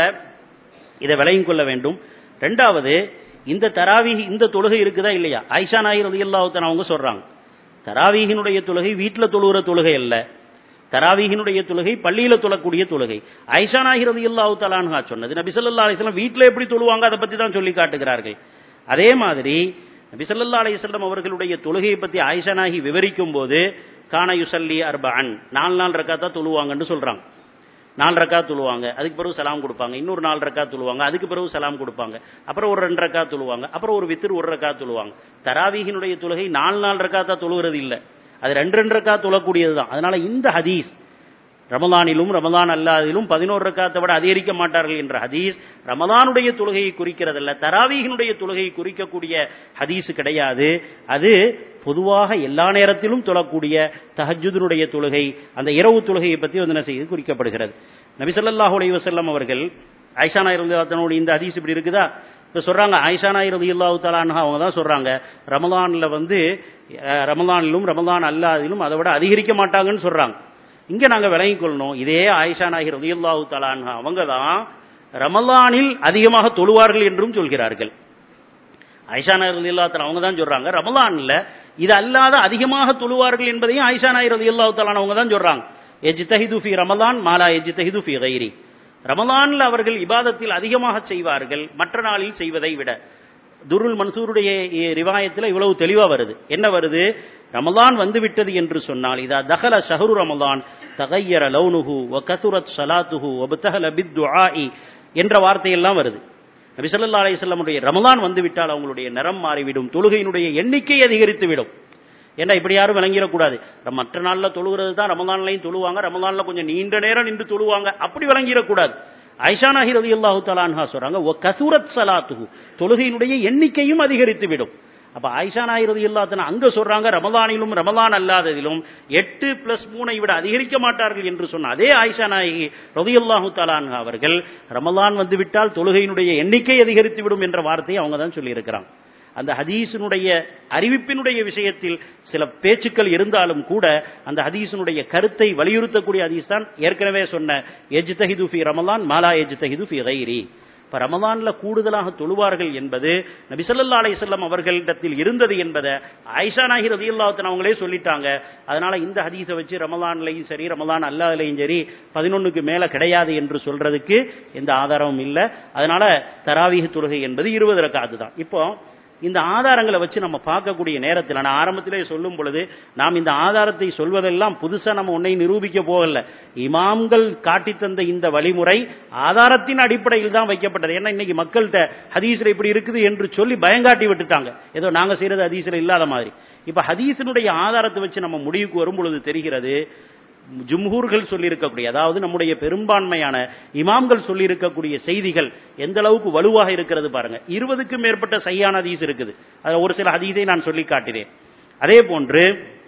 இதை விலையும் கொள்ள வேண்டும் ரெண்டாவது இந்த தராவீக இந்த தொழுகை இருக்குதா இல்லையா ஐஷா நாயர் ரலியல்லாஹு அவங்க சொல்றாங்க தராவீகினுடைய தொழுகை வீட்டில் தொழுகிற தொழுகை அல்ல தராவீகினுடைய தொழுகை பள்ளியில தொழக்கூடிய தொழுகை ஐஷா நாயர் ரலியல்லாஹு தஆலா சொன்னது நபி ஸல்லல்லாஹு அலைஹி வஸல்லம் வீட்டில் எப்படி தொழுவாங்க அதை பத்தி தான் சொல்லி காட்டுகிறார்கள் அதே மாதிரி நபி ஸல்லல்லாஹு அலைஹி வஸல்லம் அவர்களுடைய தொழுகையை பத்தி ஆயிஷா நாயகி விவரிக்கும் போது கான யுசல்லி அர்பஅன் நாலு நாள் ரக்காத்தா தொழுவாங்கன்னு சொல்றாங்க நாலு ரக்கா தொழுவாங்க அதுக்கு பிறகு சலாம் கொடுப்பாங்க இன்னொரு நாலு ரக்கா தொழுவாங்க அதுக்கு பிறகு சலாம் கொடுப்பாங்க அப்புறம் ஒரு ரெண்டு ரக்கா தொழுவாங்க அப்புறம் ஒரு வித்திரு ஒரு ரக்கா தொழுவாங்க தராவீகினுடைய தொழுகை நாலு நாலு ரக்காத்தா தொழுகிறது இல்லை அது ரெண்டு ரெண்டு ரக்கா தொழக்கூடியது தான் அதனால இந்த ஹதீஸ் ரமலானிலும் ரமலான் அல்லாதிலும் பதினோரு ரக்காத்தை விட அதிகரிக்க மாட்டார்கள் என்ற ஹதீஸ் ரமலானுடைய தொழுகையை குறிக்கிறதல்ல தராவீகினுடைய தொழுகையை குறிக்கக்கூடிய ஹதீஸ் கிடையாது அது பொதுவாக எல்லா நேரத்திலும் தொழக்கூடிய தஹஜுதனுடைய தொழுகை அந்த இரவு தொழுகையை பற்றி வந்து என்ன செய்து குறிக்கப்படுகிறது நபிசல்லாஹு அலைஹி வஸல்லம் அவர்கள் ஆயிஷா நாயர் இந்த ஹதீஸ் இப்படி இருக்குதா இப்ப சொல்றாங்க ஆயிஷா நாயர் ரலியல்லாஹு தஆலா அவங்க தான் சொல்றாங்க ரமலான்ல வந்து ரமலானிலும் ரமலான் அல்லாதிலும் அதை விட அதிகரிக்க மாட்டாங்கன்னு சொல்றாங்க இங்க நாங்க விளங்கிக் கொள்ளணும் இதே ஆயிஷா நாயர் ரலியல்லாஹு தஆலா அவங்க தான் ரமலானில் அதிகமாக தொழுவார்கள் என்றும் சொல்கிறார்கள் ஐஷா நாயர் ரலியல்லாஹு தஆலா அவங்க தான் சொல்றாங்க ரமலான்ல இது அல்லாத அதிகமாக தொழுவார்கள் என்பதையும் ஆயிஷா நாயர் ரலியல்லாஹு தஆலா அவங்க தான் சொல்றாங்க எஜ்தஹிது ஃபி ரமலான் மாலா எஜ்தஹிது ஃபி கைரி ரமலான்ல அவர்கள் இபாதத்தில் அதிகமாக செய்வார்கள் மற்ற நாளில் செய்வதை விட துருல் மன்சூருடைய ரிவாயத்தில் இவ்வளவு தெளிவா வருது என்ன வருது ரமலான் வந்து விட்டது என்று சொன்னால் இதா தகல ஷஹரு ரமலான் தகையர லௌனுஹு வ கசுரத் ஸலாத்துஹு வ பத்தஹல பித்துஆஇ என்ற வார்த்தையெல்லாம் வருது நபி ஸல்லல்லாஹு அலைஹி வஸல்லமுடைய ரமலான் வந்து விட்டால் அவங்களுடைய நிறம் மாறிவிடும் தொழுகையினுடைய எண்ணிக்கை அதிகரித்து விடும் ஏன்னா இப்படி யாரும் விளங்கிடக்கூடாது மற்ற நாள்ல தொழுகிறது தான் ரமலான்லையும் தொழுவாங்க ரமலான்ல கொஞ்சம் நீண்ட நேரம் நின்று தொழுவாங்க அப்படி விளங்கிடக்கூடாது ஐஷா நாஹி ரதி அல்லாஹு தலான்ஹா சொல்றாங்க ஒ கசூரத் சலாத்துஹு தொழுகையினுடைய எண்ணிக்கையும் அதிகரித்து விடும் அப்ப ஆயிஷா நாயர் ரதி அல்லாத்தன அங்க சொல்றாங்க ரமலானிலும் ரமலான் அல்லாததிலும் எட்டு பிளஸ் மூணை விட அதிகரிக்க மாட்டார்கள் என்று சொன்ன அதே ஆயிஷா நாயகி ரதி அல்லாஹு தலான்ஹா அவர்கள் ரமலான் வந்து விட்டால் தொழுகையினுடைய எண்ணிக்கை அதிகரித்து விடும் என்ற வார்த்தையை அவங்க தான் சொல்லி இருக்கிறாங்க அந்த ஹதீஸினுடைய அறிவிப்பினுடைய விஷயத்தில் சில பேச்சுக்கள் இருந்தாலும் கூட அந்த ஹதீஸினுடைய கருத்தை வலியுறுத்தக்கூடிய ஹதீஸ் தான் ஏற்கனவே சொன்ன எஜ் தஹிது ஃபி ரமலான் மாலா எஜ் தஹிது ஃபி கைரி இப்ப ரமலான்ல கூடுதலாக தொழுவார்கள் என்பது நபிசல்லா அலிசல்லம் அவர்களிடத்தில் இருந்தது என்பதை ஆயிஷா நாகி ரதியுல்லாத்தன் அவங்களே சொல்லிட்டாங்க அதனால இந்த ஹதீஸை வச்சு ரமலான்லையும் சரி ரமலான் அல்லாதலையும் சரி பதினொன்னுக்கு மேல கிடையாது என்று சொல்றதுக்கு எந்த ஆதாரமும் இல்லை அதனால தராவீக தொழுகை என்பது இருபது ரக்காது தான் இப்போ இந்த ஆதாரங்களை வச்சு நம்ம பார்க்கக்கூடிய நேரத்தில் நான் ஆரம்பத்திலே சொல்லும் பொழுது நாம் இந்த ஆதாரத்தை சொல்வதெல்லாம் புதுசா நம்ம உன்னை நிரூபிக்க போகல இமாம்கள் காட்டித்தந்த இந்த வழிமுறை ஆதாரத்தின் அடிப்படையில் தான் வைக்கப்பட்டது ஏன்னா இன்னைக்கு மக்கள்கிட்ட ஹதீஸ்ல இப்படி இருக்குது என்று சொல்லி பயங்காட்டி விட்டுட்டாங்க ஏதோ நாங்க செய்யறது ஹதீஸ்ல இல்லாத மாதிரி இப்ப ஹதீஸினுடைய ஆதாரத்தை வச்சு நம்ம முடிவுக்கு வரும் பொழுது தெரிகிறது ஜும்ஹூர்கள் சொல்லியிருக்கக்கூடிய அதாவது நம்முடைய பெரும்பான்மையான இமாம்கள் சொல்லியிருக்கக்கூடிய செய்திகள் எந்த அளவுக்கு வலுவாக இருக்கிறது பாருங்க இருபதுக்கும் மேற்பட்ட சையான ஹதீஸ் இருக்குது அது ஒரு சில ஹதீஸை நான் சொல்லி காட்டினேன் அதே போன்று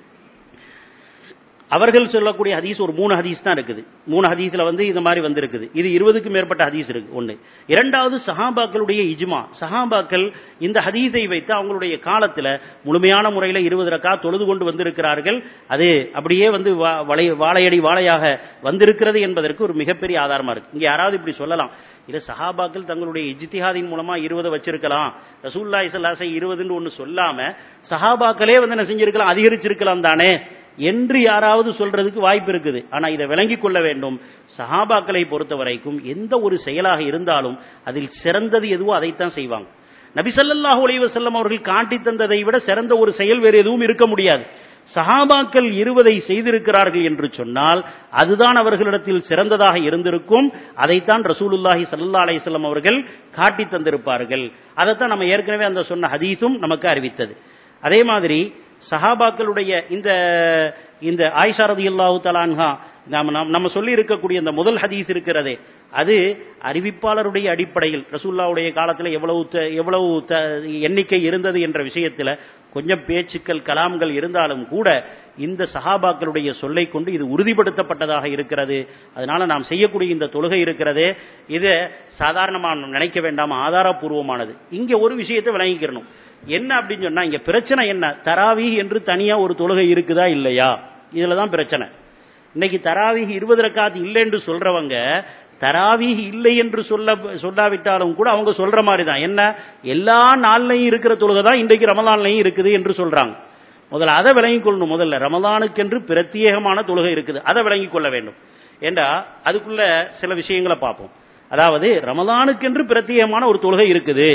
அவர்கள் சொல்லக்கூடிய ஹதீஸ் ஒரு மூணு ஹதீஸ் தான் இருக்குது மூணு ஹதீஸ்ல வந்து இந்த மாதிரி வந்திருக்குது இது இருபதுக்கும் மேற்பட்ட ஹதீஸ் இருக்கு ஒன்று இரண்டாவது சஹாபாக்களுடைய இஜ்மா சஹாபாக்கள் இந்த ஹதீஸை வைத்து அவங்களுடைய காலத்தில் முழுமையான முறையில் இருபது ரக்கா தொழுது கொண்டு வந்திருக்கிறார்கள் அது அப்படியே வந்து வா- வளை வாழையடி வாழையாக வந்திருக்கிறது என்பதற்கு ஒரு மிகப்பெரிய ஆதாரமா இருக்கு இங்க யாராவது இப்படி சொல்லலாம் இல்ல சஹாபாக்கள் தங்களுடைய இஜ்திஹாதின் மூலமா இருபதை வச்சிருக்கலாம் ரசூல்லாய் சல்லாசை இருபதுன்னு ஒன்னு சொல்லாம சஹாபாக்களே வந்து என்ன செஞ்சிருக்கலாம் அதிகரிச்சிருக்கலாம் தானே என்று யாராவது சொல்றதுக்கு வாய்ப்பு இருக்குது ஆனா இதை விளங்கிக் கொள்ள வேண்டும் சஹாபாக்களை பொறுத்த வரைக்கும் எந்த ஒரு செயலாக இருந்தாலும் அதில் சிறந்தது எதுவோ அதைத்தான் செய்வாங்க நபி ஸல்லல்லாஹு அலைஹி வஸல்லம் அவர்கள் காட்டி தந்ததை விட சிறந்த ஒரு செயல் வேறு எதுவும் இருக்க முடியாது சஹாபாக்கள் இருவதை செய்திருக்கிறார்கள் என்று சொன்னால் அதுதான் அவர்களிடத்தில் சிறந்ததாக இருந்திருக்கும் அதைத்தான் ரசூலுல்லாஹி ஸல்லல்லாஹு அலைஹி வஸல்லம் அவர்கள் காட்டி தந்திருப்பார்கள் அதைத்தான் நம்ம ஏற்கனவே அந்த சொன்ன ஹதீஸும் நமக்கு அறிவித்தது அதே மாதிரி சஹாபாக்களுடைய இந்த இந்த ஆயிஷா ரதியல்லாஹு தலான்ஹா நாம நாம் நம்ம சொல்லி இருக்கக்கூடிய இந்த முதல் ஹதீஸ் இருக்கிறதே அது அறிவிப்பாளருடைய அடிப்படையில் ரசூல்லாவுடைய காலத்தில் எவ்வளவு த- எவ்வளவு த- எண்ணிக்கை இருந்தது என்ற விஷயத்தில் கொஞ்சம் பேச்சுக்கள் கலாம்கள் இருந்தாலும் கூட இந்த சஹாபாக்களுடைய சொல்லை கொண்டு இது உறுதிப்படுத்தப்பட்டதாக இருக்கிறது அதனால நாம் செய்யக்கூடிய இந்த தொழுகை இருக்கிறதே இது சாதாரணமாக நினைக்க வேண்டாம் ஆதாரபூர்வமானது இங்க ஒரு விஷயத்தை விளங்கிக்கிறணும் என்ன அப்படின்னு சொன்னா இங்க பிரச்சனை என்ன தராவி என்று தனியா ஒரு தொழுகை இருக்குதா இல்லையா இதுல தான் பிரச்சனை இன்னைக்கு தராவீஹ் இருபது ரக்காத் இல்லை என்று சொல்றவங்க தராவீஹ் இல்லை என்று சொல்ல சொல்லாவிட்டாலும் கூட அவங்க சொல்ற மாதிரி தான் என்ன எல்லா நாள்லையும் இருக்கிற தொழுகை தான் இன்றைக்கு ரமலான்லையும் இருக்குது என்று சொல்றாங்க முதல்ல அதை விளங்கிக் கொள்ளணும் முதல்ல ரமலானுக்கென்று பிரத்யேகமான தொழுகை இருக்குது அதை விளங்கிக் கொள்ள வேண்டும் ஏண்டா அதுக்குள்ள சில விஷயங்களை பார்ப்போம் அதாவது ரமலானுக்கென்று பிரத்யேகமான ஒரு தொழுகை இருக்குது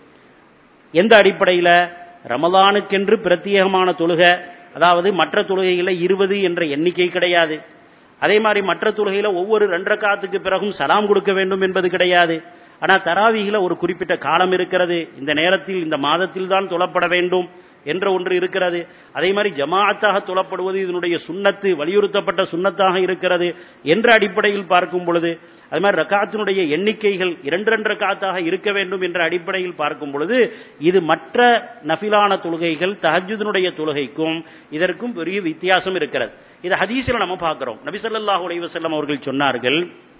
எந்த அடிப்படையில ரமலானுக்கென்று பிரத்யேகமான தொழுகை அதாவது மற்ற தொழுகையில இருபது என்ற எண்ணிக்கை கிடையாது அதே மாதிரி மற்ற தொழுகையில ஒவ்வொரு ரெண்டரை காத்துக்கு பிறகும் சலாம் கொடுக்க வேண்டும் என்பது கிடையாது ஆனா தராவிகில ஒரு குறிப்பிட்ட காலம் இருக்கிறது இந்த நேரத்தில் இந்த மாதத்தில் தான் தொழப்பட வேண்டும் என்ற ஒன்று இருக்கிறது அதே மாதிரி ஜமாஅத்தாக தொழப்படுவது இதனுடைய சுண்ணத்து வலியுறுத்தப்பட்ட சுண்ணத்தாக இருக்கிறது என்ற அடிப்படையில் பார்க்கும் பொழுது அது மாதிரி ரக்காத்தினுடைய எண்ணிக்கைகள் இரண்டு ரெண்டு ரக்காத்தாக இருக்க வேண்டும் என்ற அடிப்படையில் பார்க்கும் பொழுது இது மற்ற நஃபிலான தொழுகைகள் தஹஜுதனுடைய தொழுகைக்கும் இதற்கும் பெரிய வித்தியாசம் இருக்கிறது இது ஹதீஸில் நம்ம பார்க்கிறோம் நபி ஸல்லல்லாஹு அலைஹி வஸல்லம் அவர்கள் சொன்னார்கள்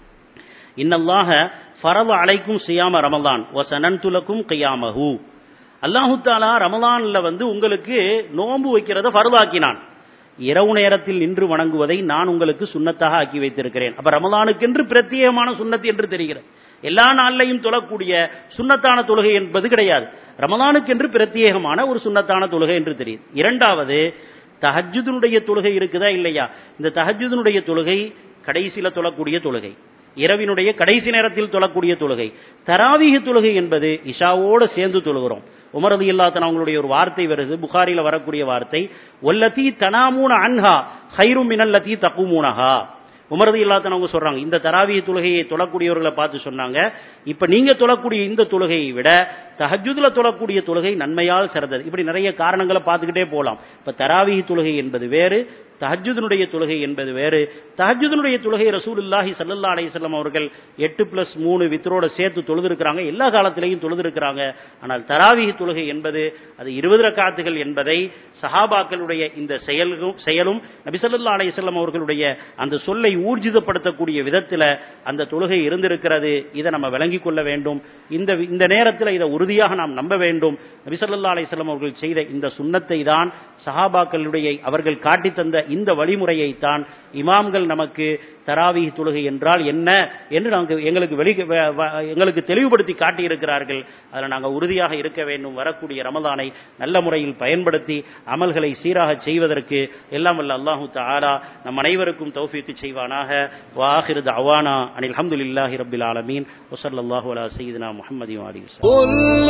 இன்னல்லாஹ ஃபரது அலைக்கும் சியாம ரமலான் வ சனன்துலக்கும் கியாமஹு அல்லாஹு தாலா ரமலான்ல வந்து உங்களுக்கு நோன்பு வைக்கிறத ஃபர்தாக்கினான் இரவு நேரத்தில் நின்று வணங்குவதை நான் உங்களுக்கு சுண்ணத்தாக ஆக்கி வைத்திருக்கிறேன் அப்ப ரமலானுக்கென்று பிரத்யேகமான சுண்ணத்து என்று தெரிகிறது எல்லா நாள்லையும் தொழக்கூடிய சுண்ணத்தான தொழுகை என்பது கிடையாது ரமலானுக்கென்று பிரத்யேகமான ஒரு சுண்ணத்தான தொழுகை என்று தெரியுது இரண்டாவது தஹஜுதனுடைய தொழுகை இருக்குதா இல்லையா இந்த தஹஜுதனுடைய தொழுகை கடைசியில தொழக்கூடிய தொழுகை இரவினுடைய கடைசி நேரத்தில் தொழக்கூடிய தொழுகை தராவீக தொழுகை என்பது இஷாவோடு சேர்ந்து தொழுகிறோம் உமரது இல்லாத்தன் அவங்களுடைய ஒரு வார்த்தை வருது புகாரில வரக்கூடிய வார்த்தை ஒல்லத்தி தனாமூன அன்ஹா ஹைரும் மினல்லத்தி தக்குமூனஹா உமரது இல்லாத்தன் அவங்க சொல்றாங்க இந்த தராவிய தொழுகையை தொழக்கூடியவர்களை பார்த்து சொன்னாங்க இப்ப நீங்க தொழக்கூடிய இந்த தொழுகையை விட தஹஜுதுல தொழக்கூடிய தொழுகை நன்மையால் சிறந்தது இப்படி நிறைய காரணங்களை பார்த்துக்கிட்டே போலாம் இப்ப தராவிய தொழுகை என்பது வேறு தஹஜுதனுடைய தொழுகை என்பது வேறு தஹஜுதனுடைய தொழுகை ரசூலுல்லாஹி ஸல்லல்லாஹு அலைஹி வஸல்லம் அவர்கள் எட்டு பிளஸ் மூணு வித்தரோட சேர்த்து தொழுதிருக்கிறாங்க எல்லா காலத்திலையும் தொழுதிருக்கிறாங்க ஆனால் தராவிஹ் தொழுகை என்பது அது இருபது ரக்காத்துகள் என்பதை சஹாபாக்களுடைய இந்த செயலும் செயலும் நபி ஸல்லல்லாஹு அலைஹி வஸல்லம் அவர்களுடைய அந்த சொல்லை ஊர்ஜிதப்படுத்தக்கூடிய விதத்தில் அந்த தொழுகை இருந்திருக்கிறது இதை நம்ம விளங்கிக் கொள்ள வேண்டும் இந்த இந்த நேரத்தில் இதை உறுதியாக நாம் நம்ப வேண்டும் நபி ஸல்லல்லாஹு அலைஹி வஸல்லம் அவர்கள் செய்த இந்த சுண்ணத்தை தான் சஹாபாக்களுடைய அவர்கள் காட்டி தந்த இந்த வழிமுறையை தான் இமாம்கள் நமக்கு தராவீஹ் தொழுகை என்றால் என்ன என்று நாங்கள் எங்களுக்கு வெளி வ- வ- எங்களுக்கு தெளிவுபடுத்தி காட்டியிருக்கிறார்கள் அதில் நாங்கள் உறுதியாக இருக்க வேண்டும் வரக்கூடிய ரமலானை நல்ல முறையில் பயன்படுத்தி அமல்களை சீராக செய்வதற்கு எல்லாம் வல்ல அல்லாஹு தஆலா நம் அனைவருக்கும் தௌஃபீக்கு செய்வானாக வாஹிரு அவானா அனில் அல்ஹம்துலில்லாஹி ரப்பில் ஆலமீன் வஸல்லல்லாஹு அலா சய்யிதினா முஹம்மதி வாலி قل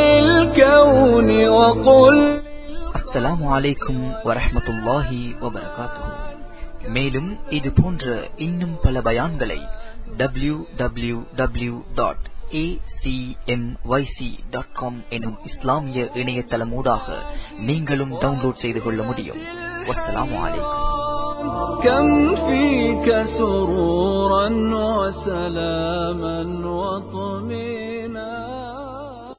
للكون وقل அஸ்ஸலாமு அலைக்கும் வரஹ்மத்துல்லாஹி வபரகாத்துஹு மேலும் இது போன்ற இன்னும் பல பயான்களை W W W dot dot com எனும் இஸ்லாமிய இணையதளமூடாக நீங்களும் டவுன்லோட் செய்து கொள்ள முடியும் வஸ்ஸலாமு அலைக்கும் كم فيك سرورا وسلاما وطمئنا